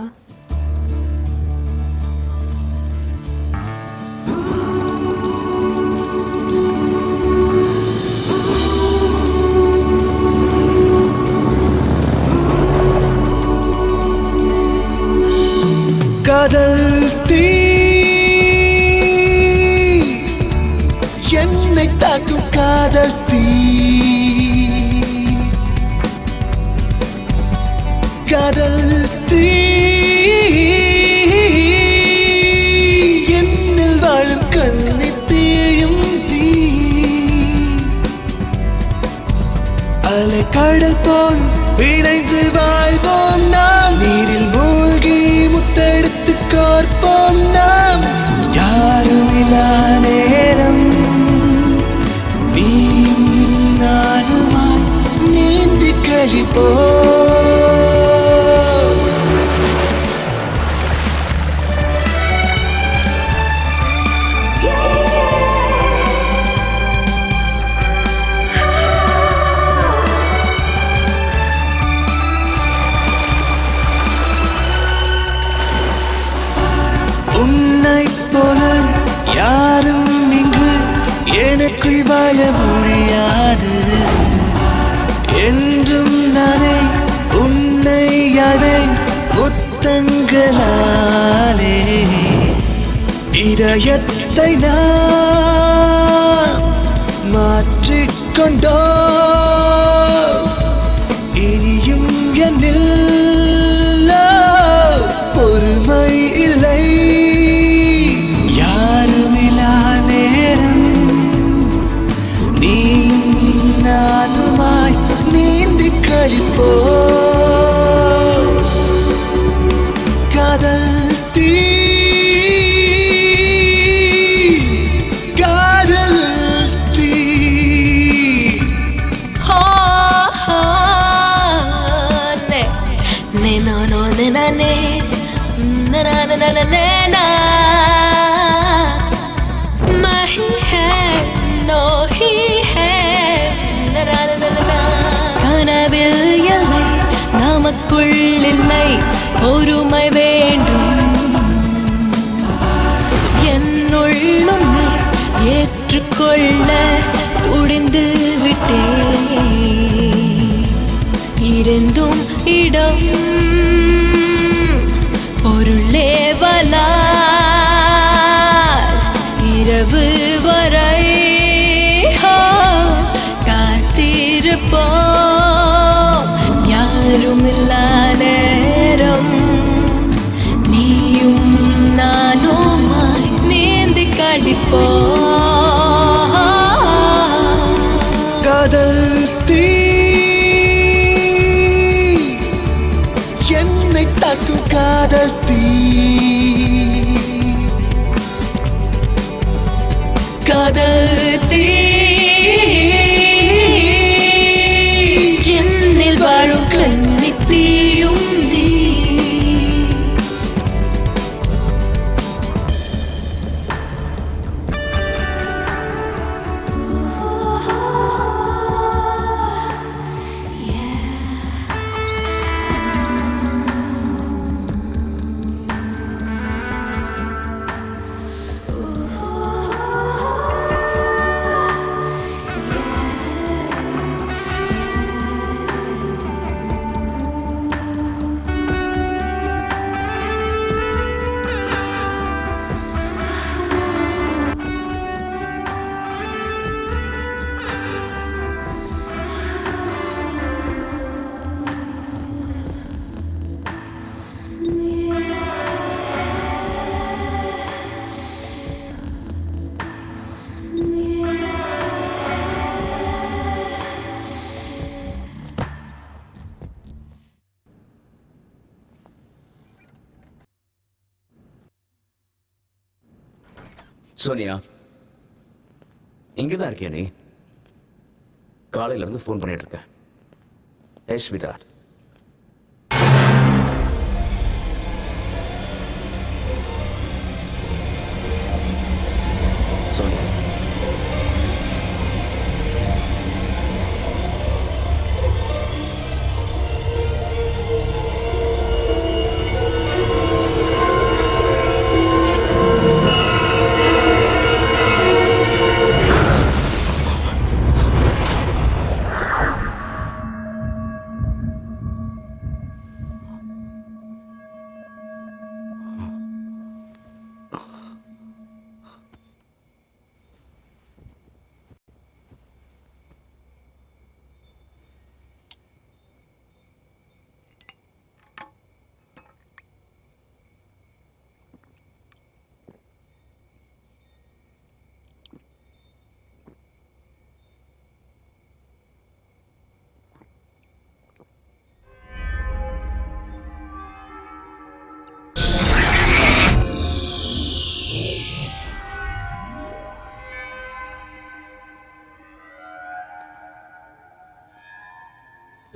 [SPEAKER 4] காதல் தீ என்னை தாக்கும் காதல் தீ அலை கடல் போல் இணைந்து வாழ்வோம் நாம் நீரில் மூழ்கி முத்தெடுத்து கோர்ப்போம் நாம் யாரும் இல்லா நேரம் நீயும் நானுமாய் நீந்தி கழிப்போம் உன்னை போல யாரும் இங்கு எனக்குள் வாழ முடியாது என்றும் நானே உன்னை அடை முத்தங்களாலே இதயத்தை நான் மாற்றிக்கொண்டோ இனியும் என்னில் பொறுமை இல்லை யாருமில்லா நேரம் நீயும் நானுமாய் நீந்தி கழிப்போ காதல் தீ காதல் தீ
[SPEAKER 14] Ha ha ne ne no no ne na ne na na na na na na na mahi hai no he hai na na na na na na கனவில் எல்லை நமக்குள் இல்லை பொறுமை வேண்டும் என்னுள்ளும் நீ ஏற்றுக்கொள்ள துடிந்து விட்டேன் இருந்தும் இடம் பொருளே வலால் இரவு வரை ஹோ, காத்திருப்போம் யாரும் இல்லா நேரம் நீயும் நானுமாய் நீந்தி கழிப்போம்
[SPEAKER 4] காதல் தீ என்னை தாக்கும் காதல் தீ
[SPEAKER 14] காதல் தீ என்னில் வாழும் கண்ணி தீயும் தீ
[SPEAKER 5] சோனியா இங்கதான் இருக்கியா நீ காலையில இருந்து ஃபோன் பண்ணிட்டு இருக்கேன் ஏ ஸ்வீட்டார் சோனியா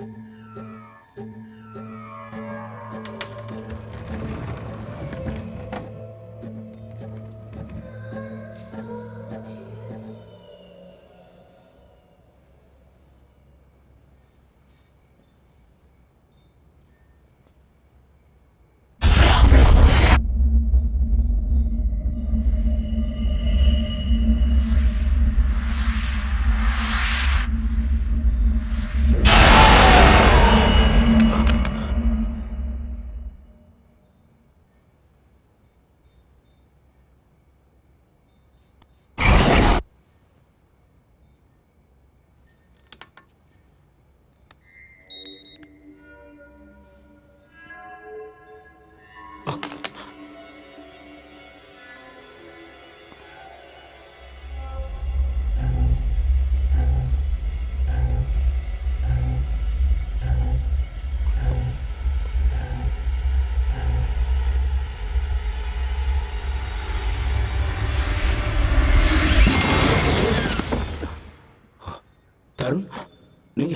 [SPEAKER 5] தருண் நீங்க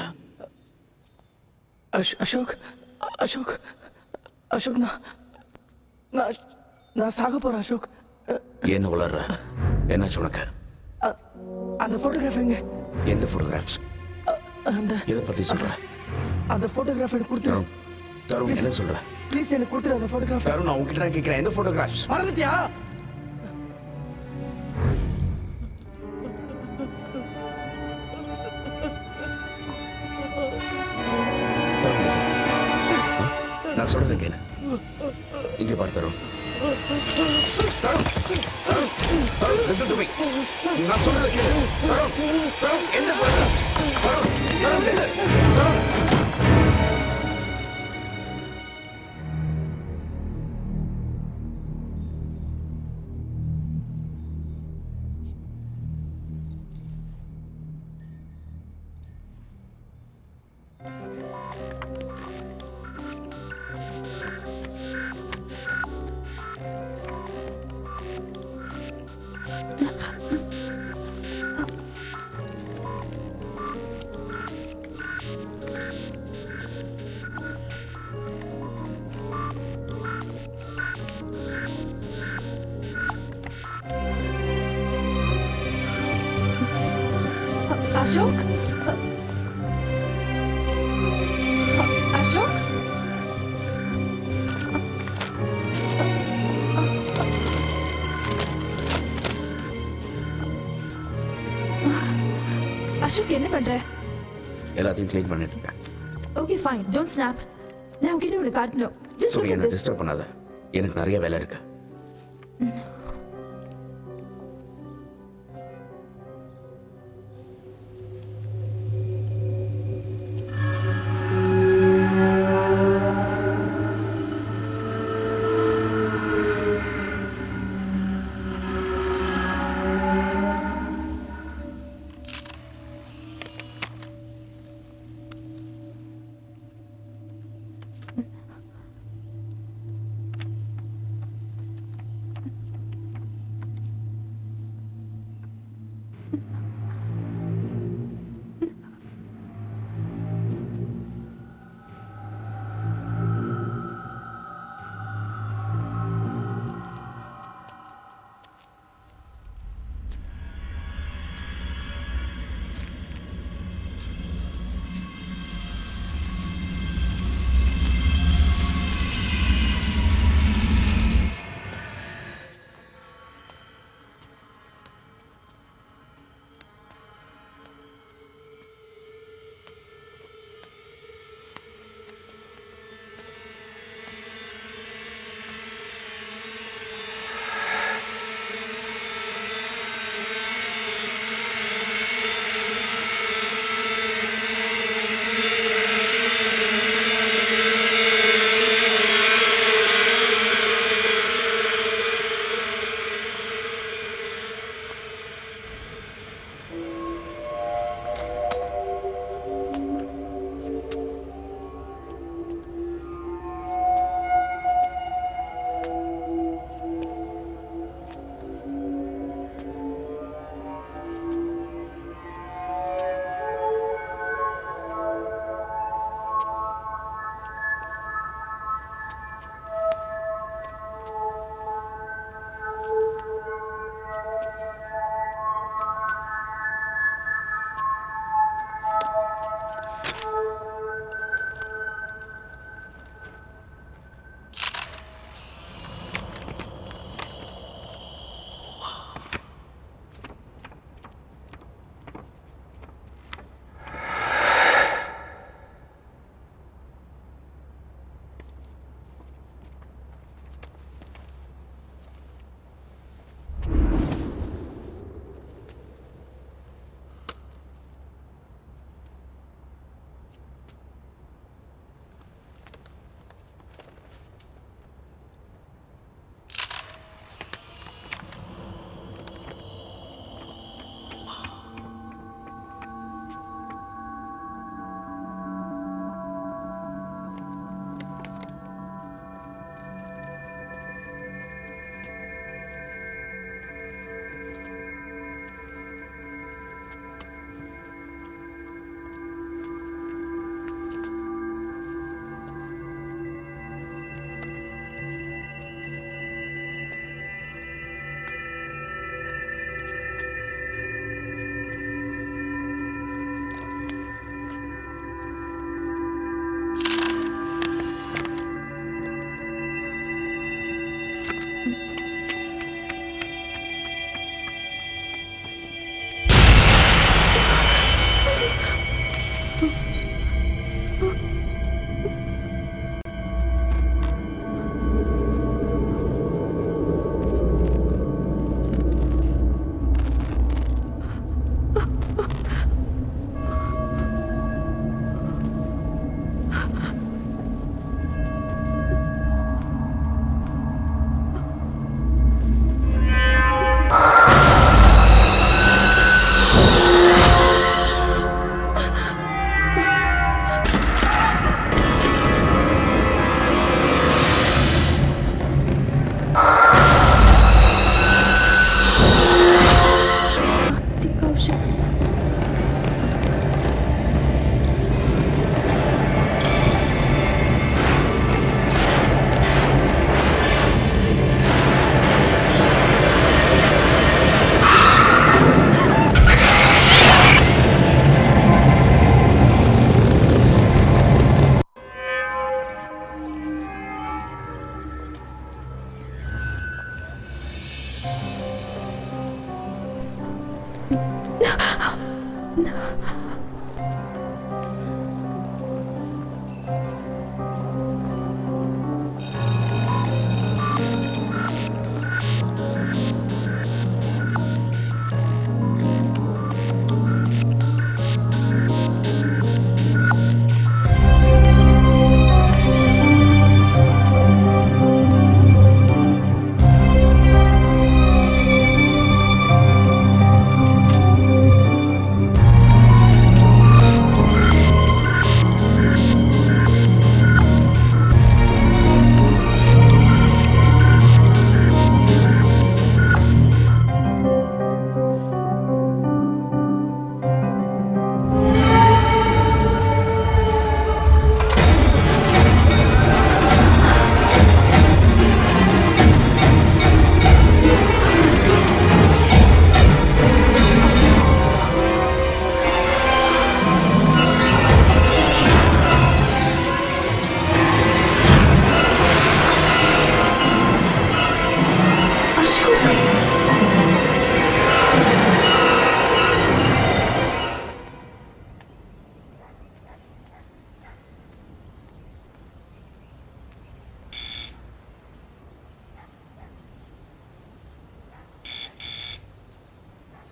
[SPEAKER 6] அஷ் அசோக் அசோக் அசோக் நான் நான் நான் சாக போறேன் அசோக்
[SPEAKER 5] என்ன வளர்ற என்னாச்சு உனக்கு
[SPEAKER 6] அந்த போட்டோகிராஃப் எங்க
[SPEAKER 5] எந்த போட்டோகிராஃப்ஸ்
[SPEAKER 6] அந்த
[SPEAKER 5] எதை பத்தி சொல்ற
[SPEAKER 6] அந்த போட்டோகிராஃப் எனக்கு கொடுத்துரு
[SPEAKER 5] தருண் தருண் என்ன சொல்ற
[SPEAKER 6] ப்ளீஸ் எனக்கு கொடுத்துரு அந்த போட்டோகிராஃப்
[SPEAKER 5] தருண் நான் உங்ககிட்ட தான் கேட்கிறேன் எந்த போட்டோகிராஃப்ஸ்
[SPEAKER 6] மறந்துட்டியா
[SPEAKER 5] நான் சொல்றதை கேளு இங்க பாரு Tarun Tarun Tarun Tarun listen to me. நான் சொல்றதை கேளு தருண் தருண் என்ன photograph? தருண் தருண் நில்லு. தருண்
[SPEAKER 2] அசோக் அசோக் அசோக் என்ன பண்ற
[SPEAKER 5] எல்லாத்தையும் க்ளீன் பண்ணிட்டு இருக்கேன்
[SPEAKER 2] ஓகே ஃபைன் டோன்ட் ஸ்னாப் நான் உன்கிட்ட உனக்கு காட்டணும் ஜஸ்ட்
[SPEAKER 5] சரி
[SPEAKER 2] லுக்
[SPEAKER 5] என்ன
[SPEAKER 2] அட் திஸ்
[SPEAKER 5] டிஸ்டர்ப் பண்ணாத எனக்கு நிறைய வேலை இருக்கு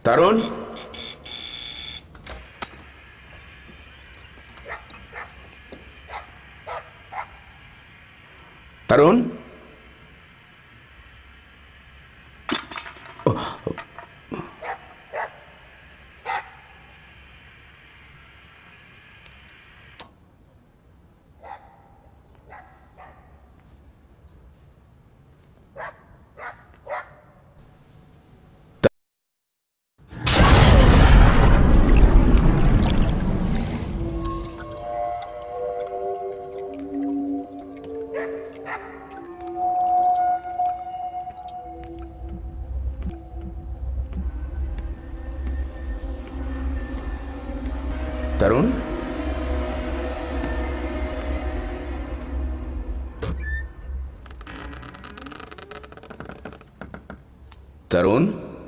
[SPEAKER 5] தருண் தருண் தருண் தருண்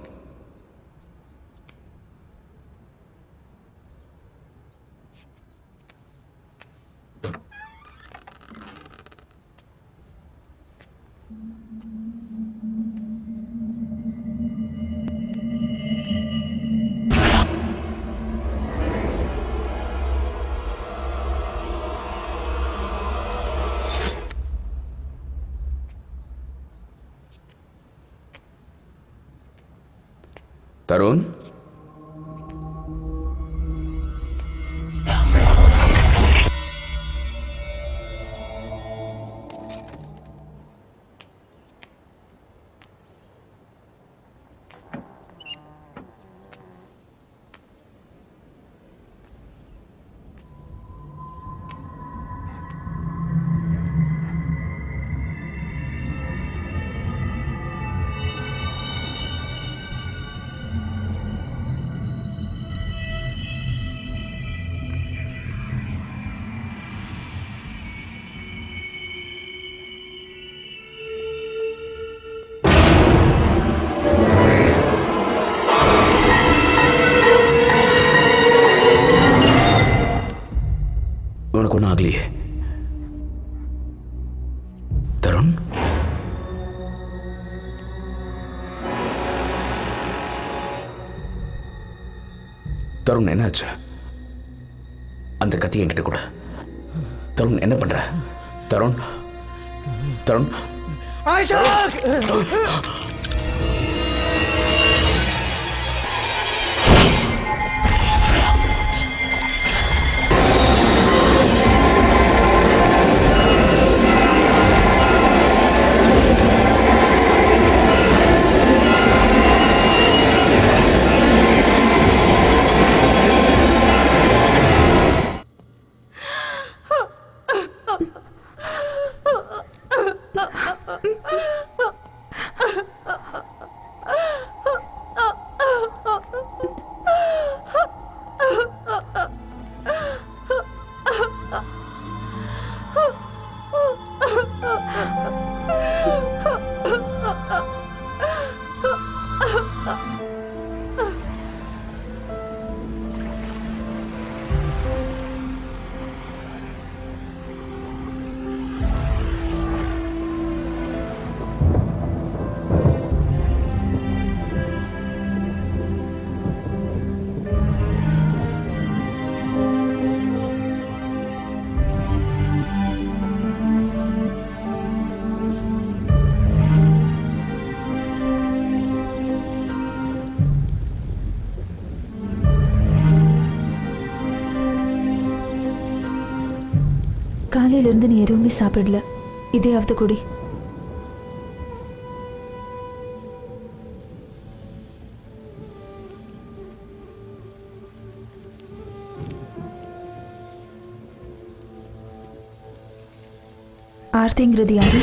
[SPEAKER 5] தருண் உனக்கு ஒன்றும் ஆகலையே தருண் தருண் என்னாச்சு அந்த கத்தி என்கிட்ட கூட தருண் என்ன பண்ற தருண் தருண்
[SPEAKER 2] காலையில இருந்து நீ எதுவுமே சாப்பிடல இதையாவது குடி ஆர்த்திங்கிறது யாரு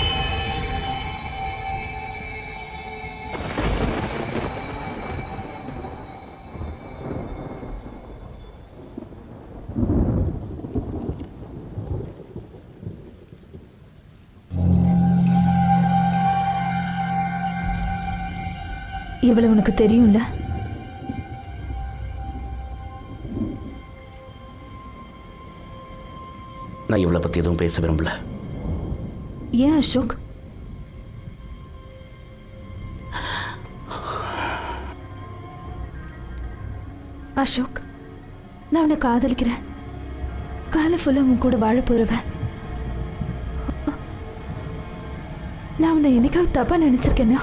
[SPEAKER 2] இவ்வளவு உனக்கு தெரியும்ல
[SPEAKER 5] நான் இவளை பற்றி எதுவும் பேச விரும்பல
[SPEAKER 2] ஏன் அசோக் அசோக் நான் உன்னை காதலிக்கிறேன் காலை ஃபுல்லாக உன் கூட வாழ போறவன் நான் உன்னை என்னைக்காவது தப்பா நினைச்சிருக்கேனா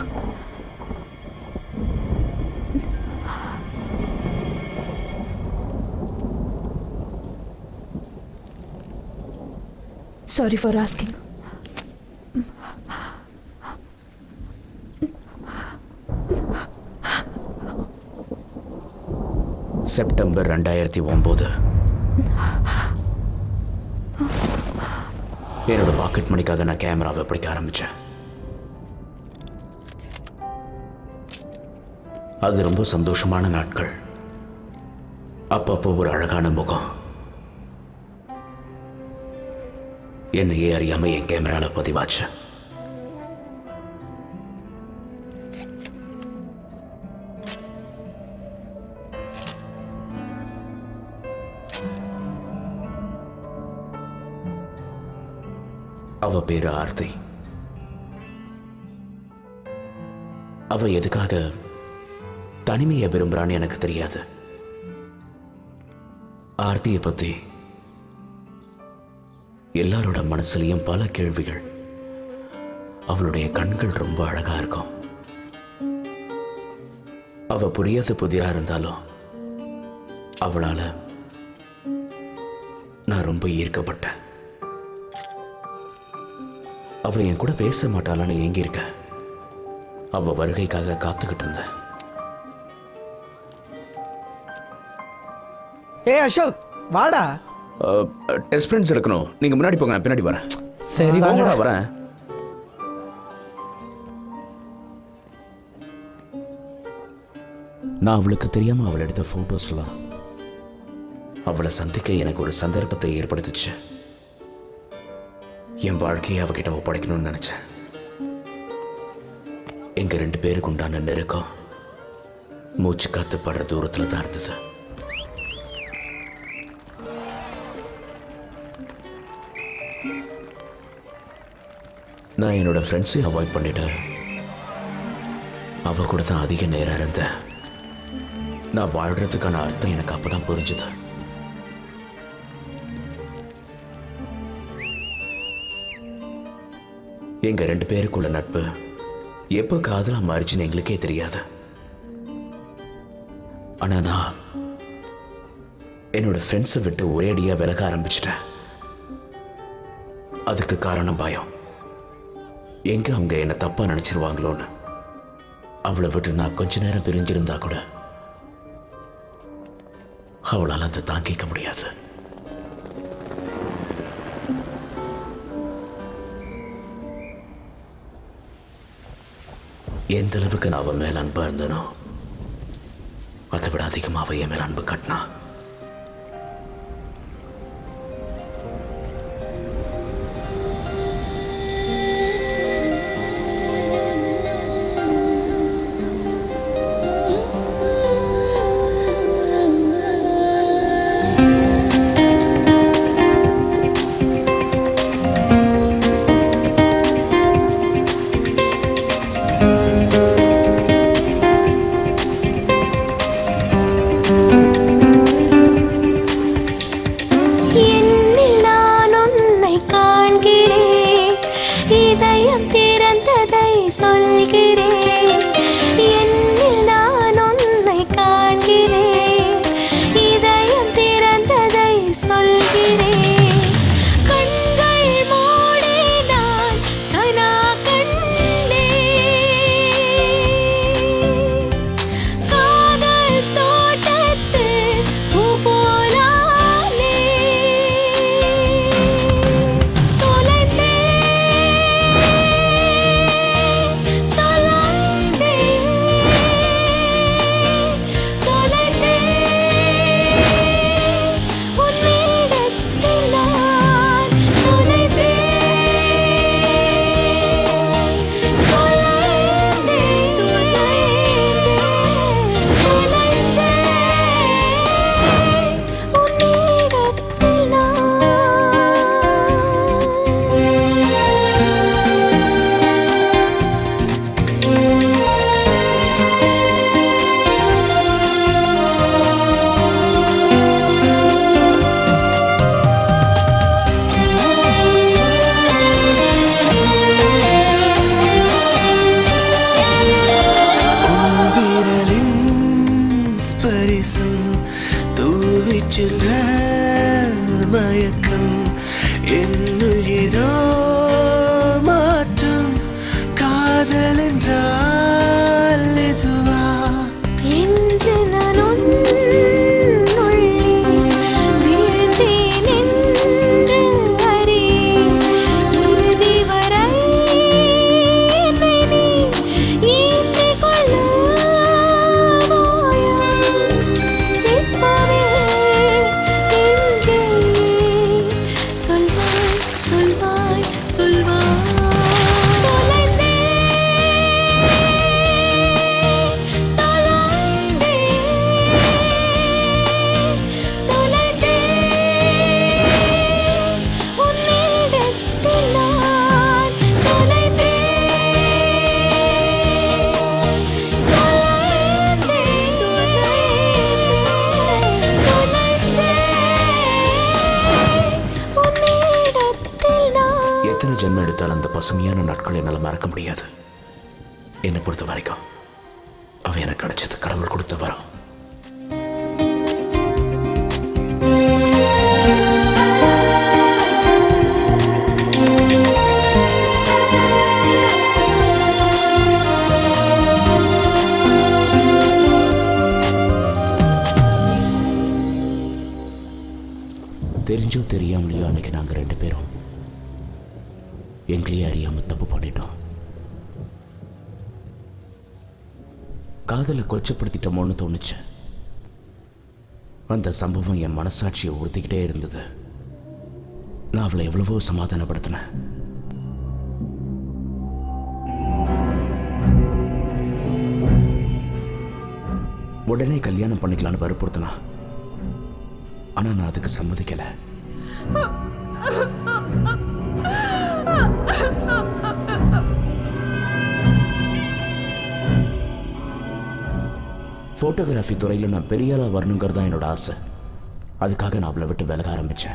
[SPEAKER 2] சாரி ஃபார் ஆஸ்கிங்
[SPEAKER 5] செப்டம்பர் ரெண்டாயிரத்தி ஒம்பது என்னோட பாக்கெட் மணிக்காக நான் கேமராவை பிடிக்க ஆரம்பித்தேன் அது ரொம்ப சந்தோஷமான நாட்கள் அப்பப்போ ஒரு அழகான முகம் என்னையே அறியாம என் கேமரால பதிவாச்சு அவ பேரு ஆர்த்தி அவ எதுக்காக தனிமையை விரும்புறான்னு எனக்கு தெரியாது ஆர்த்தியை பத்தி எல்லாரோட மனசுலயும் பல கேள்விகள் அவளுடைய கண்கள் ரொம்ப அழகா இருக்கும் அவ புரியாத புதிரா இருந்தாலும் அவளால நான் ரொம்ப ஈர்க்கப்பட்டேன் அவ என் கூட பேச மாட்டாளான்னு ஏங்கியிருக்க அவ வருகைக்காக காத்துக்கிட்டு இருந்தேன்
[SPEAKER 6] ஏய் அசோக் வாடா
[SPEAKER 5] டெஸ்ட் ஃப்ரெண்ட்ஸ் இருக்கணும் நீங்க முன்னாடி போங்க நான் பின்னாடி வரேன்
[SPEAKER 6] சரி,
[SPEAKER 5] வாங்கடா
[SPEAKER 6] வாங்கடா.
[SPEAKER 5] வரேன் நான் அவளுக்கு தெரியாம அவள் எடுத்த போட்டோஸ்லாம் அவளை சந்திக்க எனக்கு ஒரு சந்தர்ப்பத்தை ஏற்படுத்துச்சு என் வாழ்க்கையை அவகிட்ட ஒப்படைக்கணும்னு நினைச்சேன் எங்க ரெண்டு பேருக்கு உண்டான நெருக்கம் மூச்சு காத்து படுற தூரத்துல தான் இருந்தது நான் என்னோட ஃப்ரெண்ட்ஸையும் அவாய்ட் பண்ணிட்டேன் அவ கூட தான் அதிக நேரம் இருந்தேன் நான் வாழ்றதுக்கான அர்த்தம் எனக்கு அப்பதான் புரிஞ்சுது எங்க ரெண்டு பேருக்குள்ள நட்பு எப்போ காதலா மாறிச்சுன்னு எங்களுக்கே தெரியாது ஆனா நான் என்னோட ஃப்ரெண்ட்ஸை விட்டு ஒரேடியா விலக ஆரம்பிச்சிட்டேன் அதுக்கு காரணம் பயம் எங்க அவங்க என்ன தப்பா நினைச்சிருவாங்களோன்னு அவளை விட்டு நான் கொஞ்ச நேரம் பிரிஞ்சிருந்தா கூட அவளால் அதை தாங்கிக்க முடியாது எந்த அளவுக்கு நான் அவன் மேல அன்பா இருந்தனோ அதை விட அதிகமாக அவ என் மேல அன்பு கட்டினா
[SPEAKER 14] என்னில் நான் உன்னை காண்கிறேன் இதயம் திறந்ததை சொல்கிறேன் என்னில் நான் உன்னை காண்கிறேன் இதயம் திறந்ததை சொல்கிறேன் கண்கள் மூடி நான் கனா கண்டேன் காதல் தோட்டத்து பூ போலானே தொலைந்தேன் தொலைந்தேன் தொலைந்தேன் உன்னிடத்தே
[SPEAKER 3] மயக்கம் என்னுள் ஏதோ மாற்றம் காதல் என்றால் இதுவா
[SPEAKER 14] என்று நான் உன்னுள்ளே விழுந்தேன் என்று அறியேன். இறுதி வரை என்னை நீ ஈர்த்துக் கொள்ளுவாயா? இப்பவே, இங்கே சொல்வாய், சொல்வாய், சொல்வாய். தொலைந்தேன், உன்னிடத்தில் நான் தொலைந்தேன். தொலைந்தேன், தொலைந்தேன், உன்னிடத்தில் நான்
[SPEAKER 5] எத்தனை ஜென்மம் எடுத்தாலும் அந்த பசுமையான நாட்களை என்னால் மறக்க முடியாது என்னை பொறுத்த வரைக்கும் அவ எனக்கு கிடைச்சது கடவுள் கொடுத்த வரம் தெரிஞ்சோ தெரியாமலையோ அன்னைக்கு நாங்கள் ரெண்டு பேரும் எங்களையே அறியாம தப்பு பண்ணிட்டோம் காதலை கொச்சப்படுத்திட்டோமோன்னு தோணுச்சு அந்த சம்பவம் என் மனசாட்சியை உறுத்திக்கிட்டே இருந்தது நான் அவளை எவ்வளவோ சமாதானப்படுத்தினேன் உடனே கல்யாணம் பண்ணிக்கலான்னு வற்புறுத்தினா ஆனா நான் அதுக்கு சம்மதிக்கல ஃபோட்டோகிராஃபி துறையில் நான் பெரிய ஆளா வரணுங்கிறது தான் என்னோட ஆசை அதுக்காக நான் அவளை விட்டு விலக ஆரம்பித்தேன்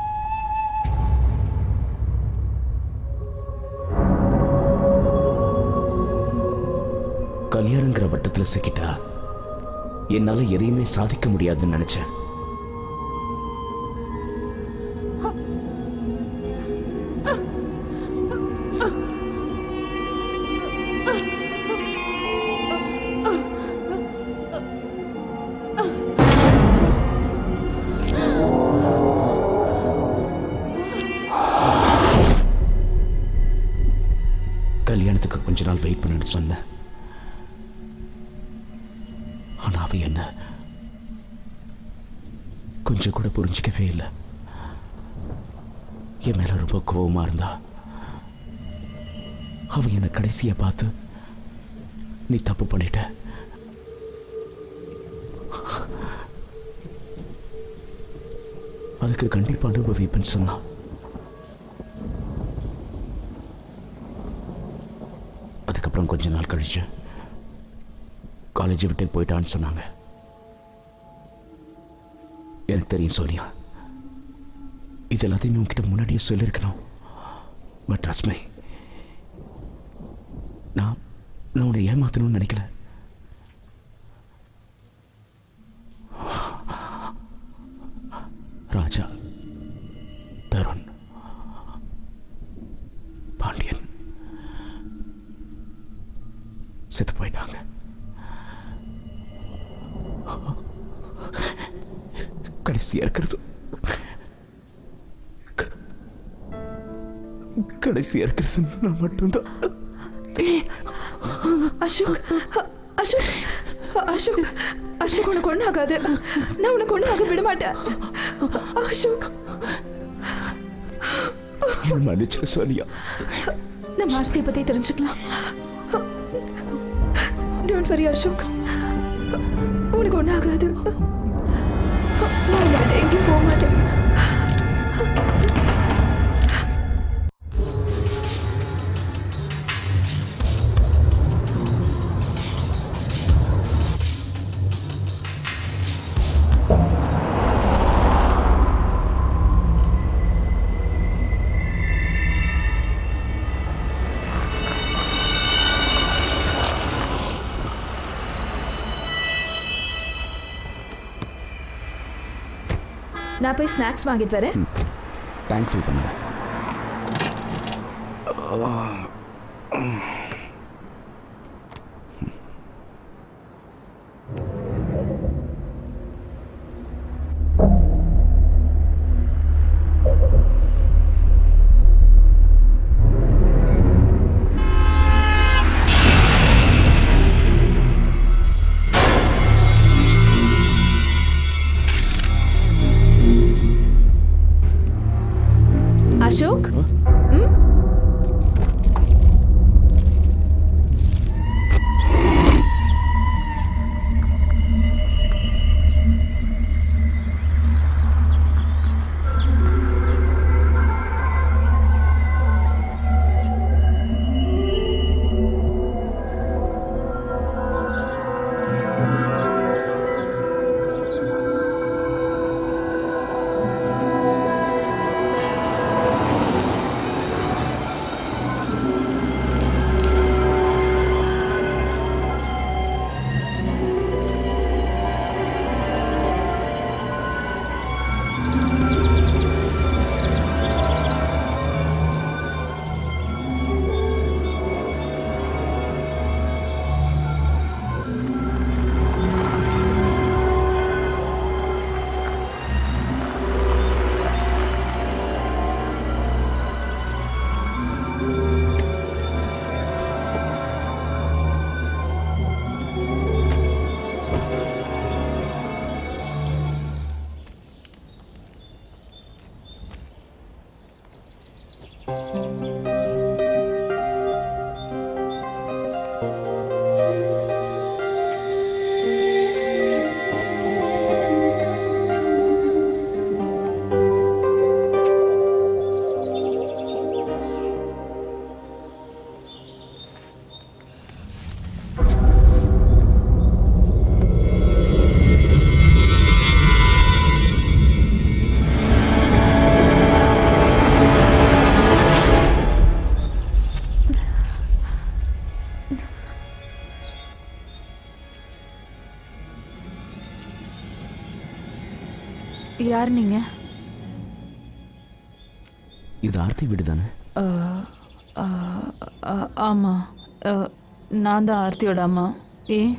[SPEAKER 5] கல்யாணங்கிற வட்டத்தில் சிக்கிட்டா என்னால் எதையுமே சாதிக்க முடியாதுன்னு நினச்சேன் கல்யாணத்துக்கு கொஞ்ச நாள் வெயிட் பண்ணுன்னு சொன்னேன் ஆனா அவ என்ன கொஞ்சம் கூட புரிஞ்சிக்கவே இல்லை என் மேல ரொம்ப கோவமா இருந்தா அவ என்னை கடைசியா பார்த்து நீ தப்பு பண்ணிட்ட அதுக்கு கண்டிப்பா அனுபவிப்பேன்னு சொன்னா அதுக்கப்புறம் கொஞ்ச நாள் கழிச்சு காலேஜ் விட்டு போயிட்டான்னு சொன்னாங்க எனக்கு தெரியும் சோனியா இது எல்லாத்தையுமே உன்கிட்ட முன்னாடியே சொல்லியிருக்கணும் பட் ரஸ்மை நான் நான் உன்னை ஏமாத்தணும்னு நினைக்கல ராஜா தருண் பாண்டியன் செத்து போயிட்டாங்க கடைசியா இருக்கிறது க- கடைசியா இருக்கிறது நான் மட்டும்தான்
[SPEAKER 2] அசோக் அ- அசோக் அசோக் அசோக் உனக்கு ஒன்றும் ஆகாது நான் உனக்கு ஒன்றும் ஆக விட மாட்டேன் அசோக்
[SPEAKER 5] என்ன மன்னிச்சிரு சோனியா
[SPEAKER 2] நம்ம ஆர்த்தியை பத்தி தெரிஞ்சுக்கலாம் டோன்ட் வரி அசோக் உனக்கு ஒன்றும் ஆகாது நான் உன்னை விட்டு எங்கேயும் போக மாட்டேன் நான் போய் ஸ்நாக்ஸ் வாங்கிட்டு வரேன்
[SPEAKER 5] டேங்க் ஃபில் பண்ணுங்க
[SPEAKER 2] அசோக்
[SPEAKER 15] யார் நீங்க
[SPEAKER 5] இது ஆர்த்தி வீடு தானே
[SPEAKER 15] அஹ், அஹ், அஹ், ஆமா அஹ், நான் தான் ஆர்த்தியோட அம்மா ஏன்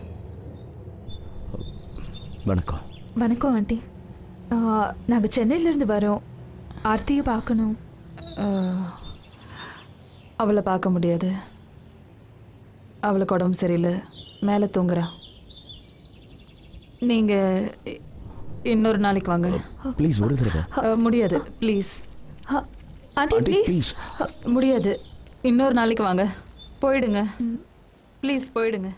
[SPEAKER 5] வணக்கம்
[SPEAKER 2] வணக்கம் ஆண்டி நாங்கள் சென்னையிலேருந்து வரோம் ஆர்த்தியை பார்க்கணும்
[SPEAKER 15] அஹ், அவளை பார்க்க முடியாது அவளுக்கு உடம்பு சரியில்லை மேலே தூங்குறா நீங்க இ- இன்னொரு நாளைக்கு வாங்க
[SPEAKER 5] ப்ளீஸ் ஒரு தடவை
[SPEAKER 15] அஹ், முடியாது ப்ளீஸ்
[SPEAKER 2] ஆண்டி
[SPEAKER 5] ஆண்டி,
[SPEAKER 2] ப்ளீஸ்
[SPEAKER 15] முடியாது இன்னொரு நாளைக்கு வாங்க போயிடுங்க ப்ளீஸ் போயிடுங்க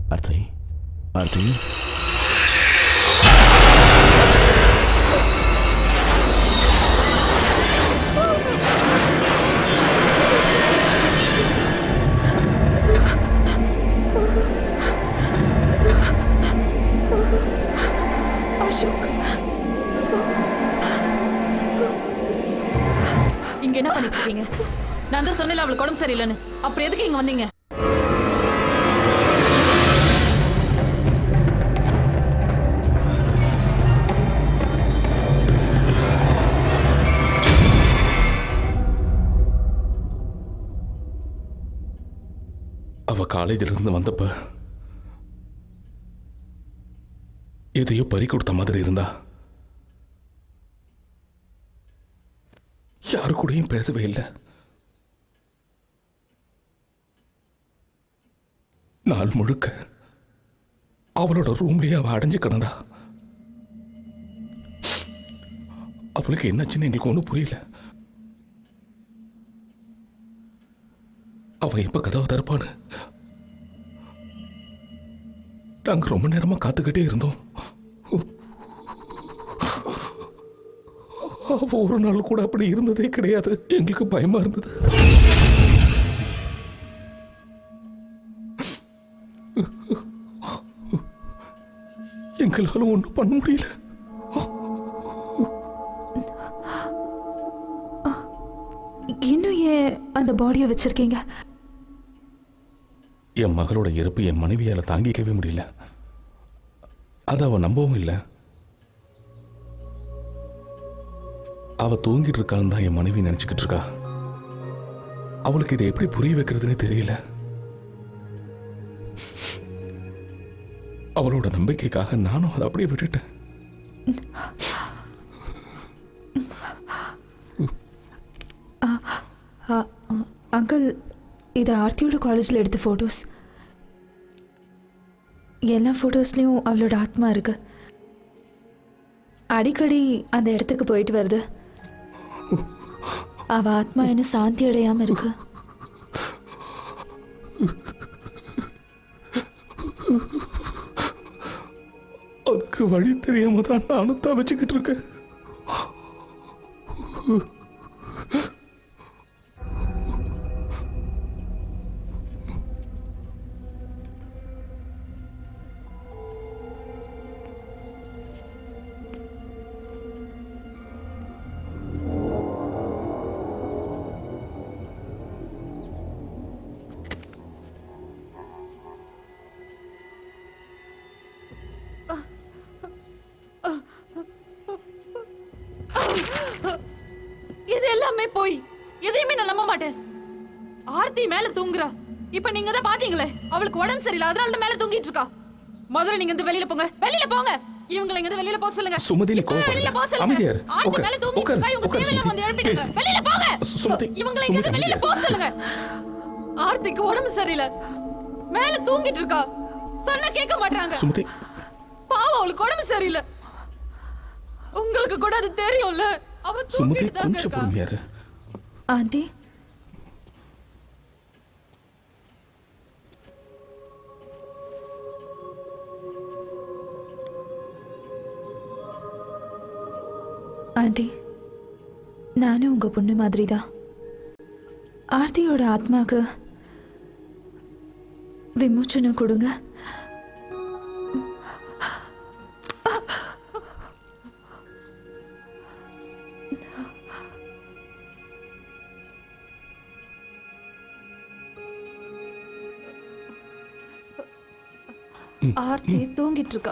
[SPEAKER 5] ஆர்த்தி ஆர்த்தி
[SPEAKER 2] அசோக்
[SPEAKER 15] இங்க என்ன பண்ணிட்டு இருக்கீங்க நான் தான் சொன்னேன்ல அவளுக்கு உடம்பு சரியில்லைன்னு அப்புறம் எதுக்கு இங்க வந்தீங்க
[SPEAKER 10] அவ காலேஜில் இருந்து வந்தப்ப எதையோ பறி கொடுத்த மாதிரி இருந்தா யாரு கூடயும் பேசவே இல்லை நாள் முழுக்க அவளோட ரூம்லயே அவ அடைஞ்சு கிடந்தா அவளுக்கு என்னாச்சுன்னு எங்களுக்கு ஒன்றும் புரியல அவன் எப்ப கதவை திறப்பான்னு நாங்க ரொம்ப நேரமா காத்துக்கிட்டே இருந்தோம் அவ ஒரு நாள் கூட அப்படி இருந்ததே கிடையாது எங்களுக்கு பயமா இருந்தது எங்களால ஒன்றும் பண்ண முடியல
[SPEAKER 2] இன்னும் ஏன் அந்த பாடியை வச்சிருக்கீங்க
[SPEAKER 10] என் மகளோட இறப்பு என் மனைவியால தாங்கிக்கவே முடியல அதை அவ நம்பவும் இல்லை அவ தூங்கிட்டு இருக்கான்னு தான் என் மனைவி நினைச்சுக்கிட்டு இருக்கா அவளுக்கு இதை எப்படி புரிய வைக்கிறதுனே தெரியல அவளோட நம்பிக்கைக்காக நானும் அதை அப்படியே விட்டுட்டேன்
[SPEAKER 2] அங்கிள் இது ஆர்த்தியோட காலேஜில் எடுத்த ஃபோட்டோஸ் எல்லா ஃபோட்டோஸ்லேயும் அவளோட ஆத்மா இருக்கு அடிக்கடி அந்த இடத்துக்கு போயிட்டு வருது அவ ஆத்மா இன்னும் சாந்தி அடையாம இருக்கு
[SPEAKER 10] அதுக்கு வழி தெரியாம தான் நானும் தவிச்சுக்கிட்டு இருக்கேன்
[SPEAKER 15] இது எல்லாமே போய் எதையுமே நான் நம்ப மாட்டேன் ஆர்த்தி மேல தூங்குறா இப்ப நீங்க தான் பாத்தீங்களே அவளுக்கு உடம்பு சரியில்லை அதனால தான் மேல தூங்கிட்டு இருக்கா முதல்ல நீங்க இந்த வெளியில போங்க வெளியில போங்க இவங்களை இங்க இருந்து வெளியில போக சொல்லுங்க
[SPEAKER 10] சுமதி, நீ
[SPEAKER 15] இப்பவே வெளியில போக
[SPEAKER 10] கோவப்படாத. அமைதியா
[SPEAKER 15] சொல்லுங்க
[SPEAKER 10] இரு.
[SPEAKER 15] ஆர்த்தி
[SPEAKER 10] உட்காரு,
[SPEAKER 15] மேல தூங்கிட்டு
[SPEAKER 10] உட்காரு,
[SPEAKER 15] இருக்கா இவங்க
[SPEAKER 10] உட்காரு,
[SPEAKER 15] தேவையில்லாம வந்து
[SPEAKER 10] சுமதி.
[SPEAKER 15] எழுப்பிடுங்க
[SPEAKER 10] Please.
[SPEAKER 15] வெளியில போங்க
[SPEAKER 10] சு- சுமதி,
[SPEAKER 15] இவங்களை இங்க இருந்து
[SPEAKER 10] சுமதி,
[SPEAKER 15] வெளியில
[SPEAKER 10] அமைதியா
[SPEAKER 15] போக
[SPEAKER 10] இரு.
[SPEAKER 15] சொல்லுங்க ஆர்த்திக்கு உடம்பு சரியில்லை மேல தூங்கிட்டு இருக்கா சொன்னா கேட்க மாட்டாங்க
[SPEAKER 10] சுமதி
[SPEAKER 15] பாவம் அவளுக்கு உடம்பு சரியில்லை உங்களுக்கு கூட அது தெரியும்ல அவ
[SPEAKER 10] சுமதி
[SPEAKER 15] தூங்கிட்டு தாங்க
[SPEAKER 10] கொஞ்சம்
[SPEAKER 15] இருக்கா
[SPEAKER 10] பொறுமையா இரு
[SPEAKER 2] ஆண்டி ஆண்டி நானும் உங்க பொண்ணு மாதிரி தான் ஆர்த்தியோட ஆத்மாக்கு விமோச்சனம் கொடுங்க
[SPEAKER 15] ஆர்த்தி தூங்கிட்டு இருக்கா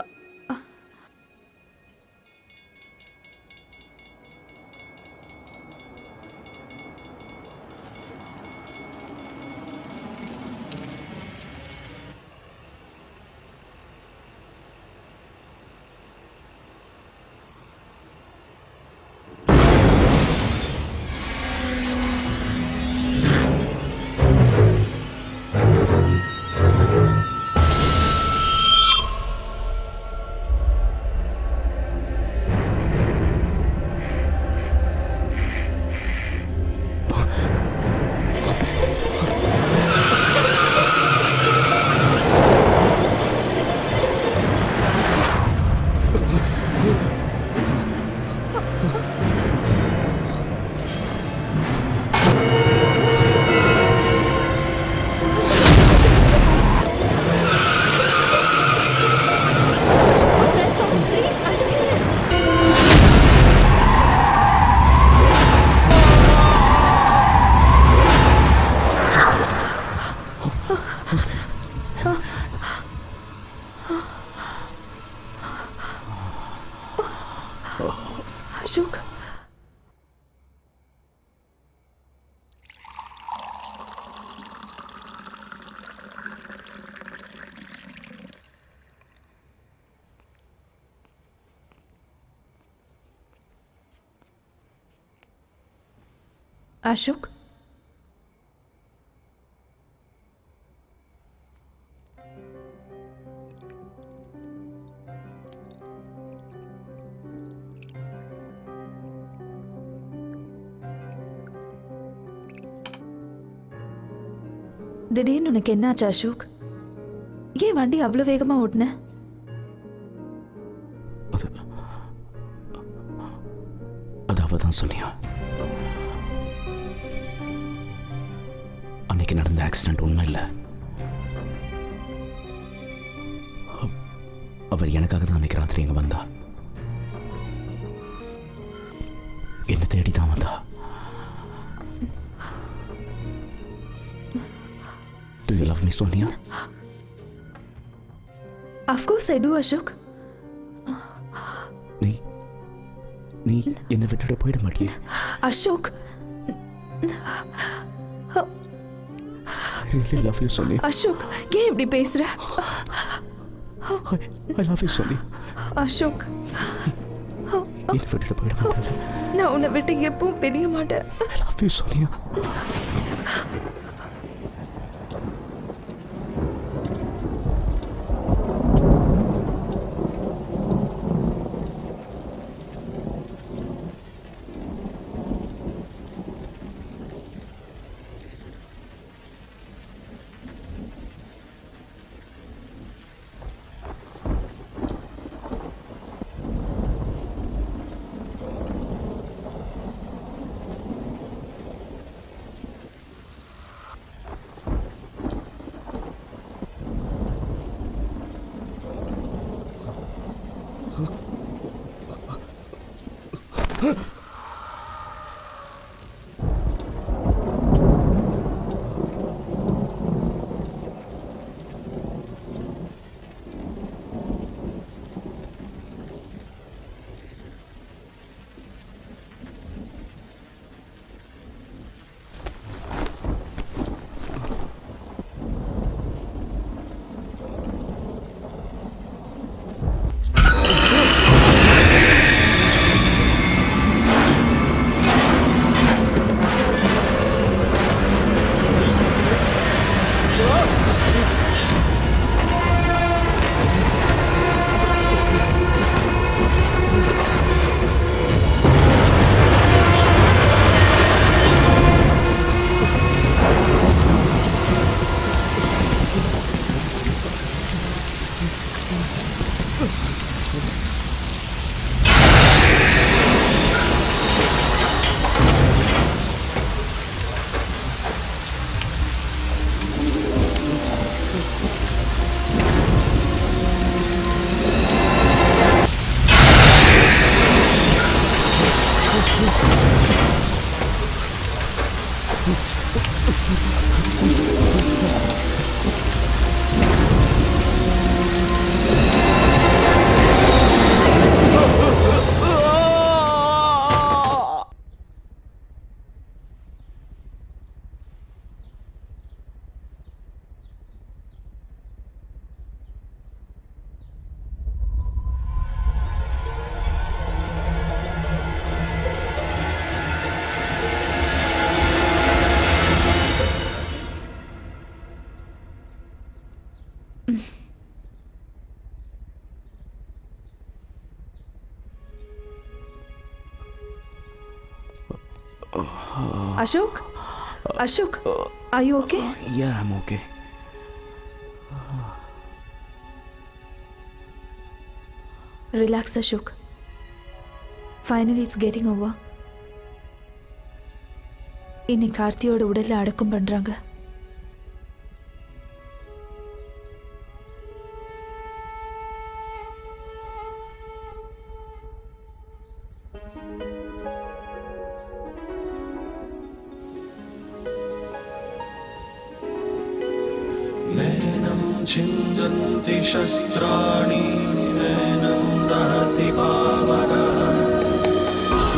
[SPEAKER 2] அசோக் அசோக் திடீர்னு உனக்கு என்னாச்சு அசோக் ஏன் வண்டி அவ்வளோ வேகமாக ஓட்டுன
[SPEAKER 5] அது அவ தான் சொன்னியா அன்னைக்கு நடந்த ஆக்சிடென்ட் உண்மை இல்லை அவ- அவ எனக்காக தான் அன்னைக்கு ராத்திரி இங்க வந்தா என்ன தேடி தான் வந்தா do you love me Sonia
[SPEAKER 2] of course I do Ashok
[SPEAKER 5] நீ நீ என்னை விட்டுட போயிட மாட்டியே
[SPEAKER 2] Ashok
[SPEAKER 5] I really love you Sonia
[SPEAKER 2] Ashok ஏன் இப்படி பேசுற
[SPEAKER 5] I love you Sonia
[SPEAKER 2] Ashok
[SPEAKER 5] என்னை விட்டுட போயிட மாட்டேன்
[SPEAKER 2] நான் உன்னை விட்டு எப்பவும் பிரிய மாட்டேன்
[SPEAKER 5] I love you Sonia
[SPEAKER 2] Ashok Ashok are you okay
[SPEAKER 5] Yeah, I'm okay.
[SPEAKER 2] Relax, Ashok. Finally, it's getting over. இன்னைக்கு கார்த்தியோட உடல்ல அடக்கம் பண்றாங்க
[SPEAKER 3] नैनं छिन्दन्ति शस्त्राणि नैनं दहति पावकः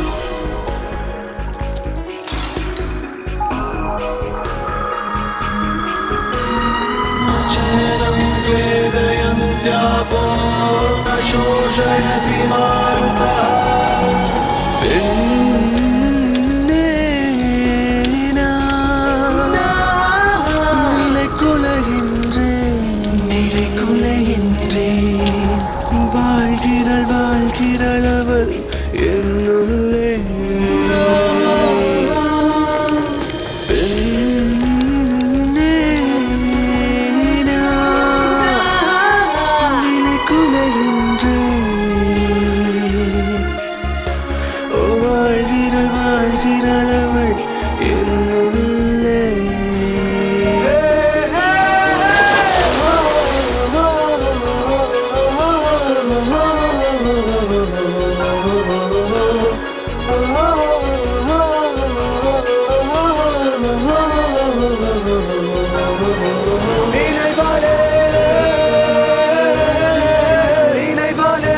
[SPEAKER 3] கதி மாறுதா பெண்ணே நான் நிலை குலைகின்றேன் நிலை குலைகின்றேன் வாழ்கிறாள் வாழ்கிறாள் அவள் என்னுள்ளே பெண்ணே நான் நிலை குலைகின்றேன் ஓ வாழ்கிறாள் வாழ்கிறாள் அவள் என்னுள்ளே நினைவாலே நினைவாலே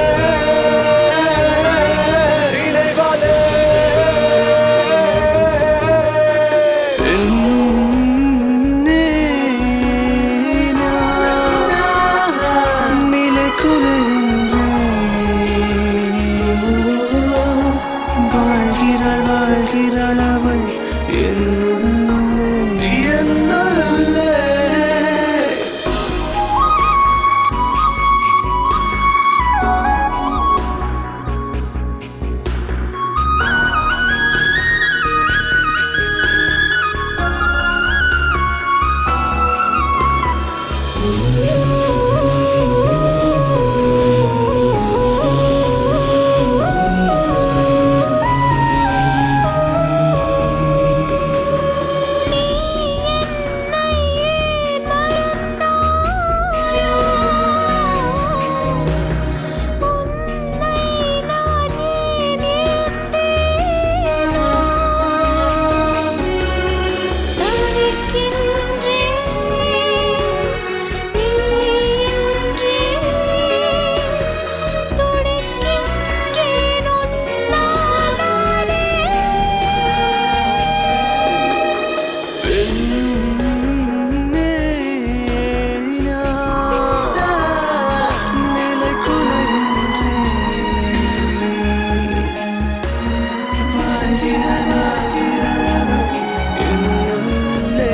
[SPEAKER 3] நினைவாலே என்னே நான் நிலை வாழ்கிறாள் வாழ்கிறாள் அவள் என்னுள்ளே என்னுள்ளே நிலை வாழ்கிறாள் வாழ்கிறாள் அவள் என்னுள்ளே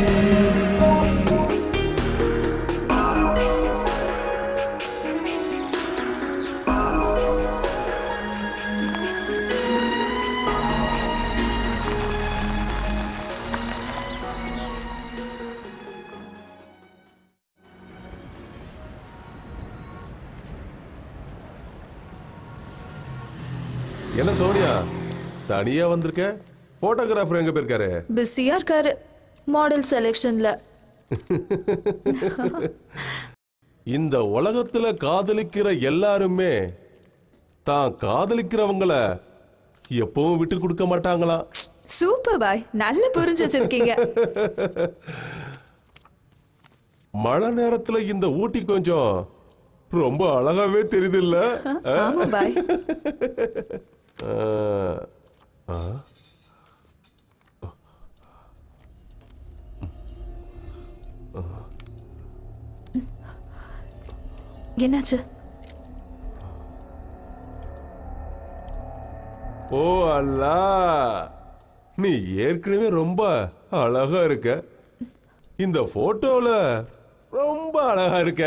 [SPEAKER 12] என்ன சோனியா தனியா வந்திருக்க போட்டோகிராஃபர் எங்க போயிருக்காரு
[SPEAKER 2] பிஸியா இருக்காரு மாடல் செலெக்ஷன்ல
[SPEAKER 12] இந்த உலகத்துல காதலிக்கிற எல்லாருமே தான் காதலிக்கிறவங்கள எப்பவும் விட்டு கொடுக்க மாட்டாங்களாம்
[SPEAKER 2] சூப்பர் பாய் நல்ல புரிஞ்சு வச்சிருக்கீங்க
[SPEAKER 12] மழை நேரத்துல இந்த ஊட்டி கொஞ்சம் ரொம்ப அழகாவே தெரியுது இல்ல
[SPEAKER 2] ஆமா பாய் என்னாச்சு
[SPEAKER 12] ஓ அல்லா நீ ஏற்கனவே ரொம்ப அழகா இருக்க இந்த போட்டோல ரொம்ப அழகா இருக்க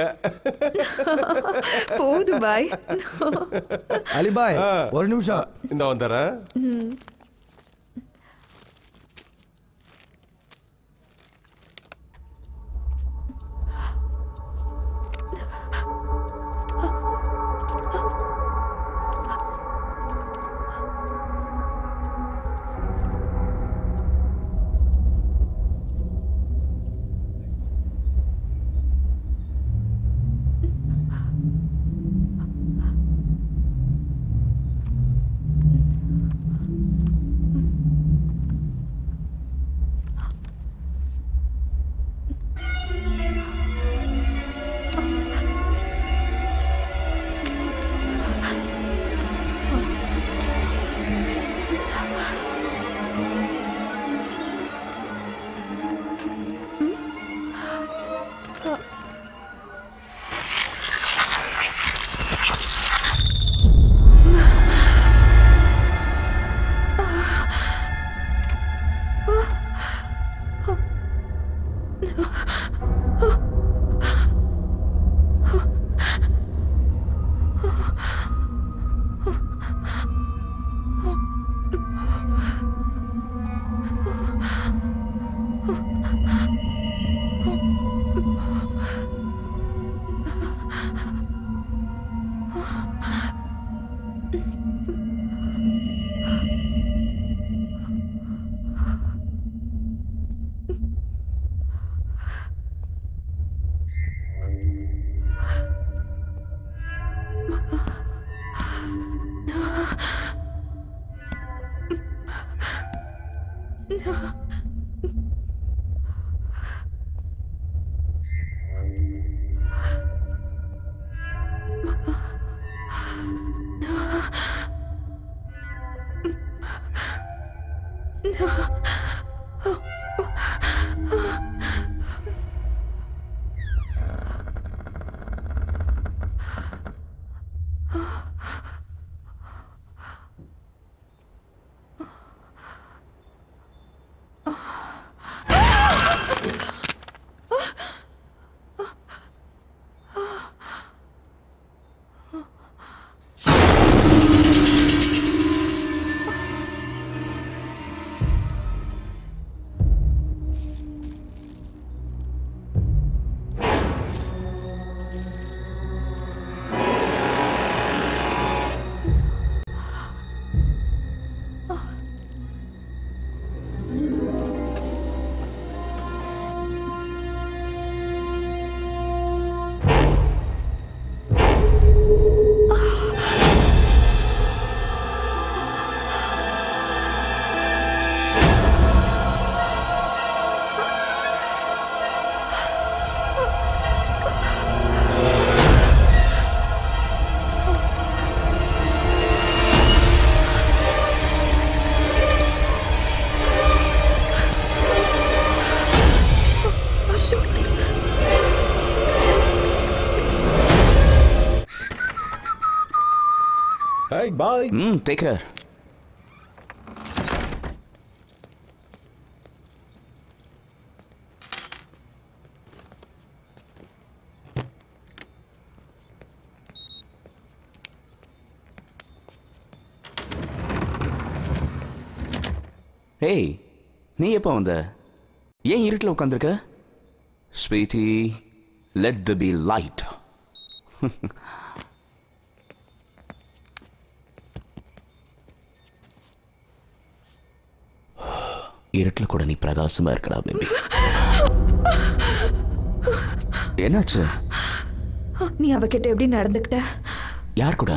[SPEAKER 2] போதும் பாய்
[SPEAKER 11] அலிபாய்
[SPEAKER 12] ஆ.
[SPEAKER 11] ஒரு நிமிஷம்
[SPEAKER 12] இந்த வந்துடுறேன்
[SPEAKER 2] ம். Ashok
[SPEAKER 10] Hey, bye.
[SPEAKER 5] ம் டேக் கேர் ஏய் நீ எப்போ வந்த ஏன் இருட்டில் உட்காந்துருக்க sweetie let the be light இருட்டில் கூட நீ பிரகாசமா இருக்கடா பேபி என்னாச்சு
[SPEAKER 2] நீ அவகிட்ட எப்படி நடந்துக்கிட்ட
[SPEAKER 5] யார் கூட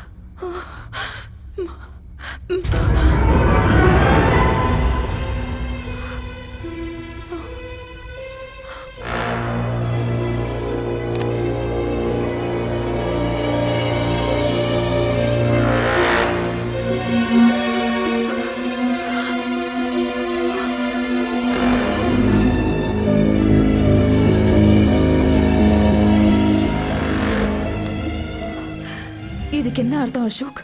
[SPEAKER 2] இதுக்கு என்ன அர்த்தம் அசோக்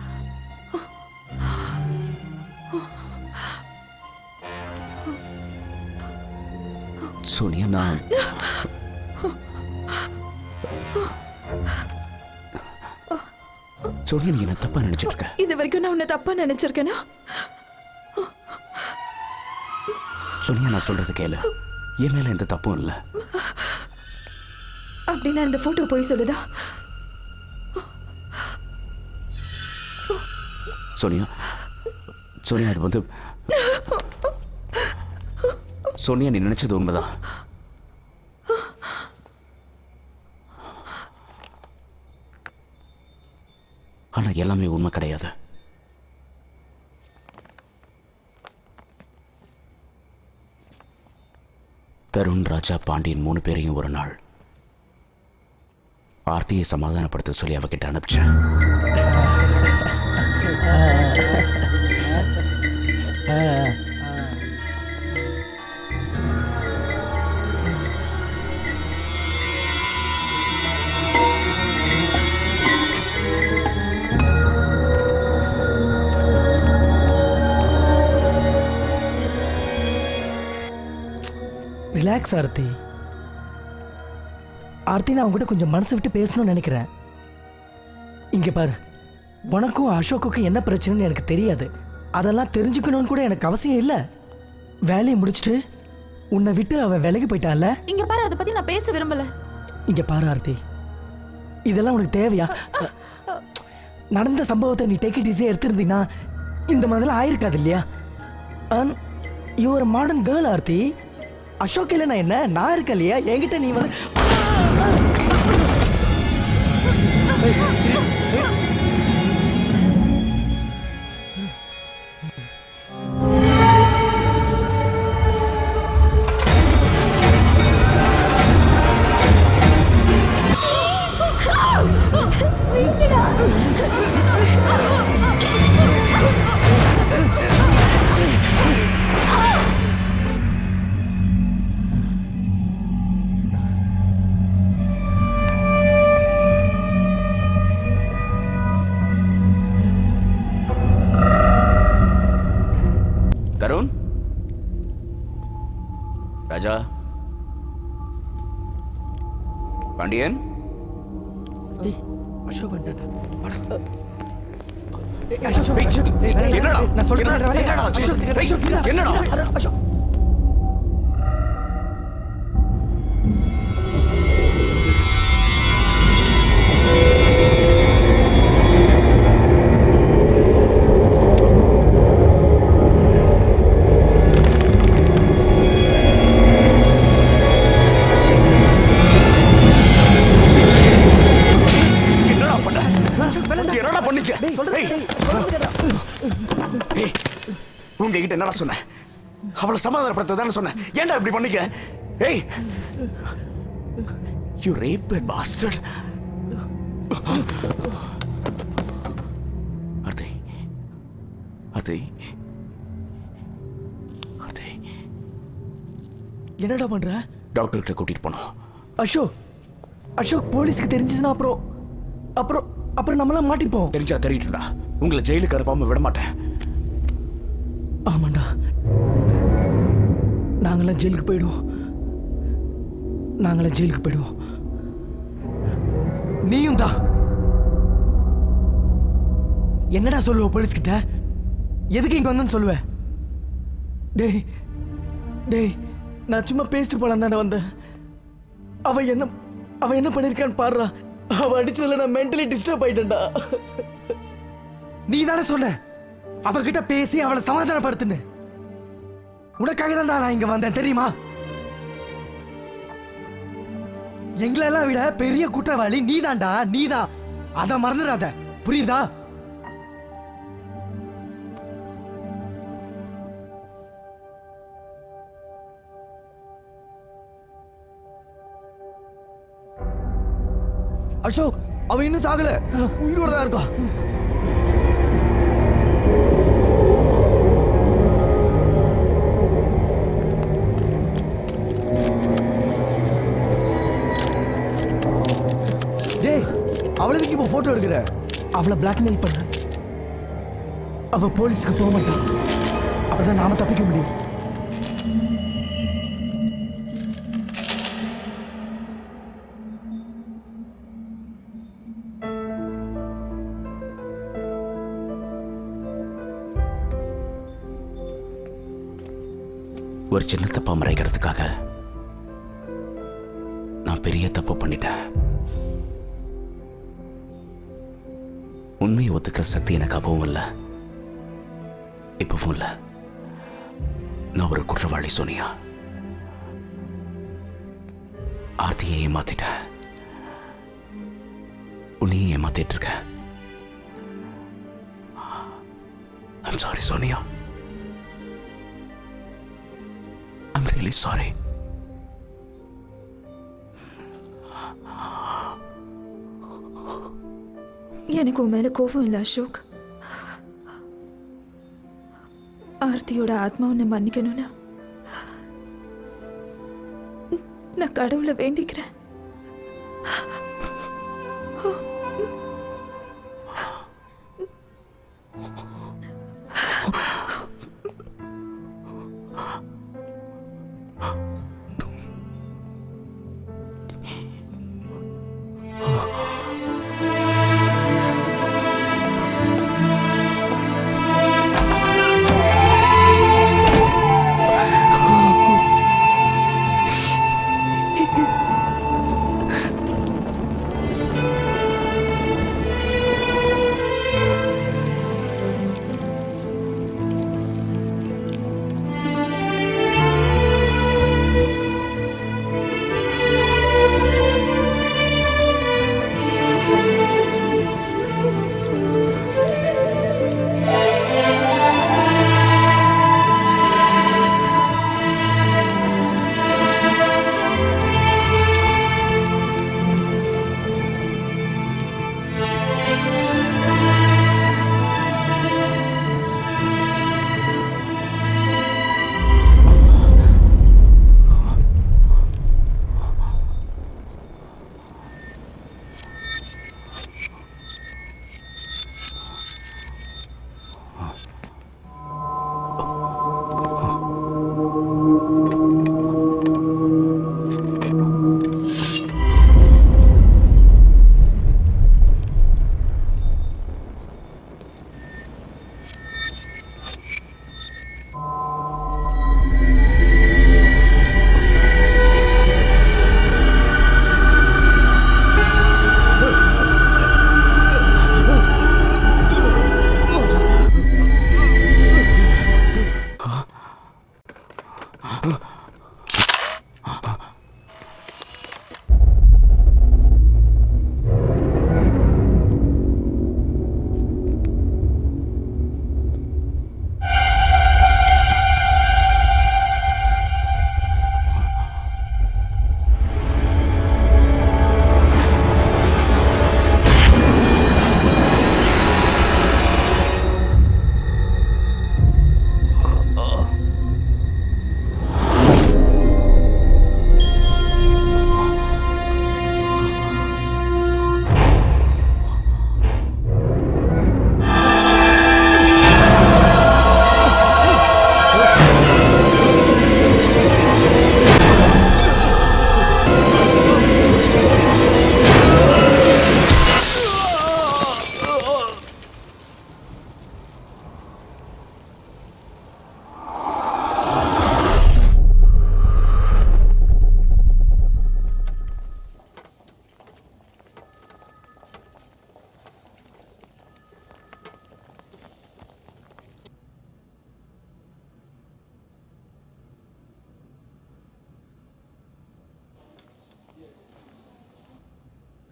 [SPEAKER 5] சோனியா நான் சோனியா நீ என்ன தப்பா நினைச்சிட்டு இருக்க
[SPEAKER 2] இது வரைக்கும் நான் உன்னை தப்பா நினைச்சிருக்கேனா
[SPEAKER 5] சோனியா நான் சொல்றது கேளு என் மேல எந்த தப்பும் இல்லை
[SPEAKER 2] அப்படின்னா இந்த போட்டோ போய் சொல்லுதா
[SPEAKER 5] சோனியா சோனியா அது வந்து சோனியா நீ நினைச்சது உண்மைதான் ஆனா எல்லாமே உண்மை கிடையாது தருண் ராஜா பாண்டியன் மூணு பேரையும் ஒரு நாள் ஆர்த்தியை சமாதானப்படுத்த சொல்லி அவகிட்ட அனுப்பிச்சேன்
[SPEAKER 6] ரிலாக்ஸ் ஆர்த்தி ஆர்த்தி நான் உங்ககிட்ட கொஞ்சம் மனசு விட்டு பேசணும்னு நினைக்கிறேன் இங்க பாரு உனக்கும் அசோக்குக்கும் என்ன பிரச்சனைன்னு எனக்கு தெரியாது அதெல்லாம் தெரிஞ்சுக்கணும்னு கூட எனக்கு அவசியம் இல்லை வேலையை முடிச்சுட்டு உன்னை விட்டு அவன் விலகி போயிட்டான்ல
[SPEAKER 15] இங்க பாரு அதை பத்தி நான் பேச விரும்பல
[SPEAKER 6] இங்க பாரு ஆர்த்தி இதெல்லாம் உனக்கு தேவையா நடந்த சம்பவத்தை நீ டேக் இட் ஈஸியாக எடுத்திருந்தீங்கன்னா இந்த மாதிரிலாம் ஆயிருக்காது இல்லையா அண்ட் யூ ஒரு மாடர்ன் கேர்ள் ஆர்த்தி அசோக் இல்லை நான் என்ன நான் இருக்கேன் இல்லையா என்கிட்ட நீ வந்து
[SPEAKER 5] ராஜா பாண்டியன்
[SPEAKER 6] ஏய் அசோக் வந்துட்டான்டா வாடா. ஏய்,
[SPEAKER 5] அசோக்,
[SPEAKER 6] அசோக்,
[SPEAKER 5] ஏய்,
[SPEAKER 6] அசோக், ஏய்,
[SPEAKER 5] ஏய், என்னடா?
[SPEAKER 6] நான் சொல்றேன்,
[SPEAKER 5] என்னடா?
[SPEAKER 6] வரேன்.
[SPEAKER 5] என்னடா ஆச்சு?
[SPEAKER 6] அசோக்,
[SPEAKER 5] ஏய்,
[SPEAKER 6] அசோக், இரு.
[SPEAKER 5] என்னடா?
[SPEAKER 6] அரு, அசோக்.
[SPEAKER 5] என்னடா பண்ண என்னடா பண்ணிக்க ஏய், ஏய், உங்ககிட்ட என்னடா சொன்னேன் அவளை சமாதானப்படுத்த தானே சொன்னேன் ஏன்டா இப்படி பண்ணிக்க ஏய் you rape bastard Aarthi Aarthi Aarthi
[SPEAKER 6] என்னடா பண்ற
[SPEAKER 5] டாக்டர் கிட்ட கூட்டிட்டு போனோம்
[SPEAKER 6] அசோக் அசோக் போலீஸ்க்கு தெரிஞ்சுச்சுன்னா அப்புறம் அப்புறம் அப்புறம் நம்மளாம் மாட்டிப்போம்
[SPEAKER 5] தெரிஞ்சா தெரியட்டும்டா உங்களை ஜெயிலுக்கு அனுப்பாம விட மாட்டேன்
[SPEAKER 6] ஆமாண்டா நாங்களாம் ஜெயிலுக்கு போயிடுவோம் நாங்களாம் ஜெயிலுக்கு போயிடுவோம் நீயும் தான் என்னடா சொல்லுவ போலீஸ் கிட்ட எதுக்கு இங்க வந்தேன்னு சொல்லுவ டேய் டேய் நான் சும்மா பேசிட்டு போலாம் தானே வந்தேன் அவ என்ன அவ என்ன பண்ணிருக்கான்னு பாடுறா அவ அடிச்சதுல நான் மென்டலி டிஸ்டர்ப் ஆயிட்டேன்டா நீ தானே சொன்ன அவகிட்ட பேசி அவளை சமாதானப்படுத்துன்னு உனக்காக தான் நான் இங்க வந்தேன் தெரியுமா எங்களெல்லாம் விட பெரிய குற்றவாளி நீதான்டா நீதான் அத மறந்துடாத புரியுதா அசோக் அவன் இன்னும் சாகல உயிரோட தான் இருக்கா டேய் அவளுக்கு இப்போ போட்டோ எடுக்கிற அவளை பிளாக்மெயில் பண்ண அவ போலீஸ்க்கு போக மாட்டான் அப்பதான் நாம தப்பிக்க முடியும்
[SPEAKER 5] ஒரு சின்ன தப்பா மறைக்கிறதுக்காக நான் பெரிய தப்பு பண்ணிட்டேன் உண்மையை ஒத்துக்கிற சக்தி எனக்கு அப்பவும் இல்லை இப்பவும் இல்லை நான் ஒரு குற்றவாளி சோனியா ஆர்த்தியை ஏமாத்திட்டேன் உன்னையும் ஏமாத்திட்டு இருக்கேன் I'm sorry Sonia I'm really sorry
[SPEAKER 2] எனக்கு உன் மேல கோபம் இல்லை அசோக் ஆர்த்தியோட ஆத்மா உன்னை மன்னிக்கணும்னு நான் கடவுளை வேண்டிக்கிறேன்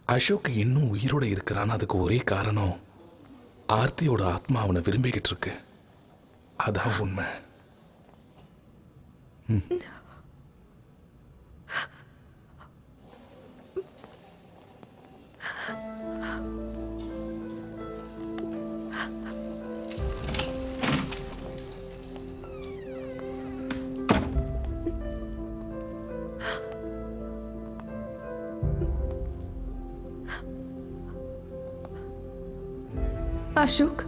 [SPEAKER 10] அசோக் இன்னும் உயிரோட இருக்கிறான்னு அதுக்கு ஒரே காரணம் ஆர்த்தியோட ஆத்மா அவனை விரும்பிக்கிட்டு இருக்கு அதான் உண்மை ம்.
[SPEAKER 2] அசோக்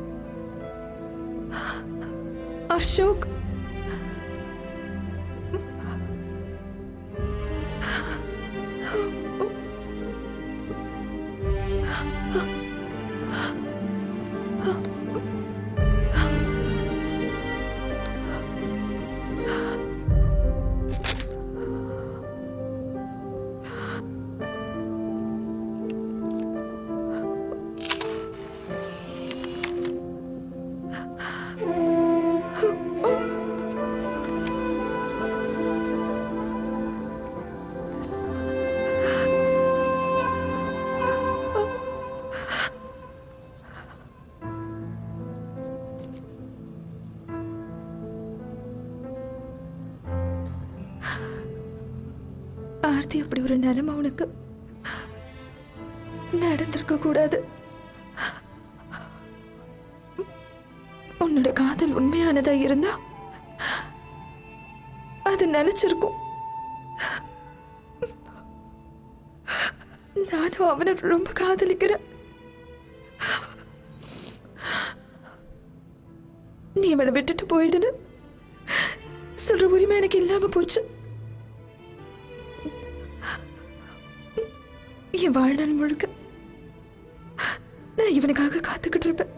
[SPEAKER 2] அசோக் ஆர்த்தி அப்படி ஒரு நிலைமை உனக்கு நடந்திருக்க கூடாது உன்னோட காதல் உண்மையானதா இருந்தா அது நினைச்சிருக்கும் நானும் அவனை ரொம்ப காதலிக்கிறேன் நீ அவனை விட்டுட்டு போயிடுன்னு சொல்ற உரிமை எனக்கு இல்லாம போச்சு என் வாழ்நாள் முழுக்க நான் இவனுக்காக காத்துக்கிட்டு இருப்பேன்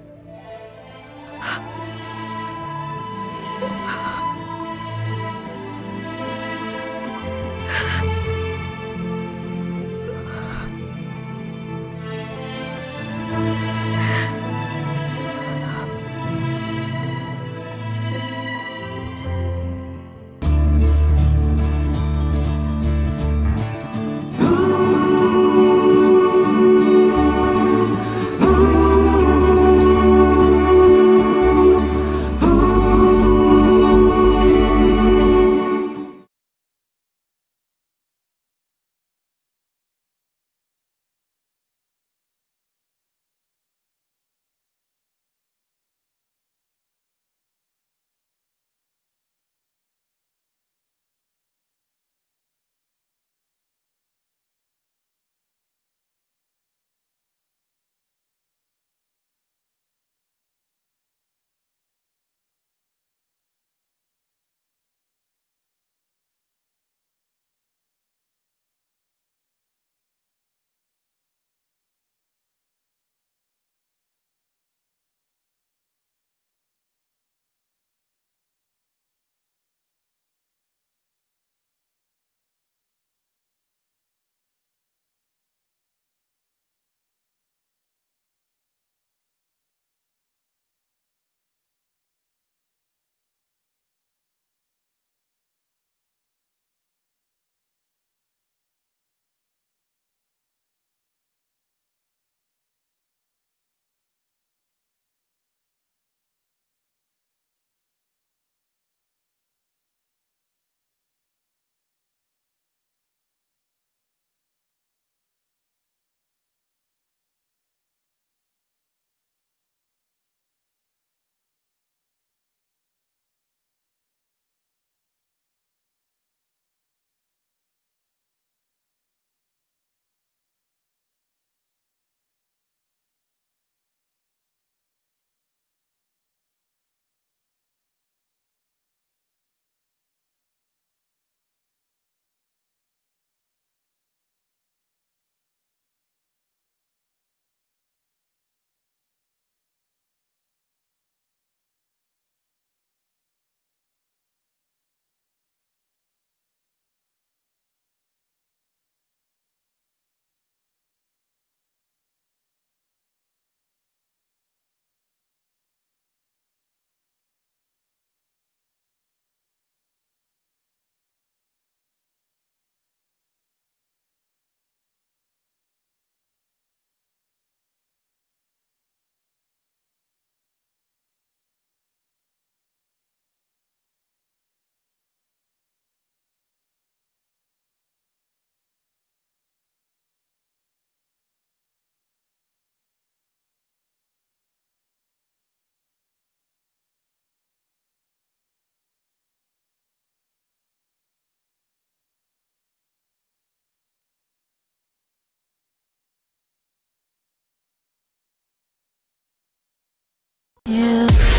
[SPEAKER 14] you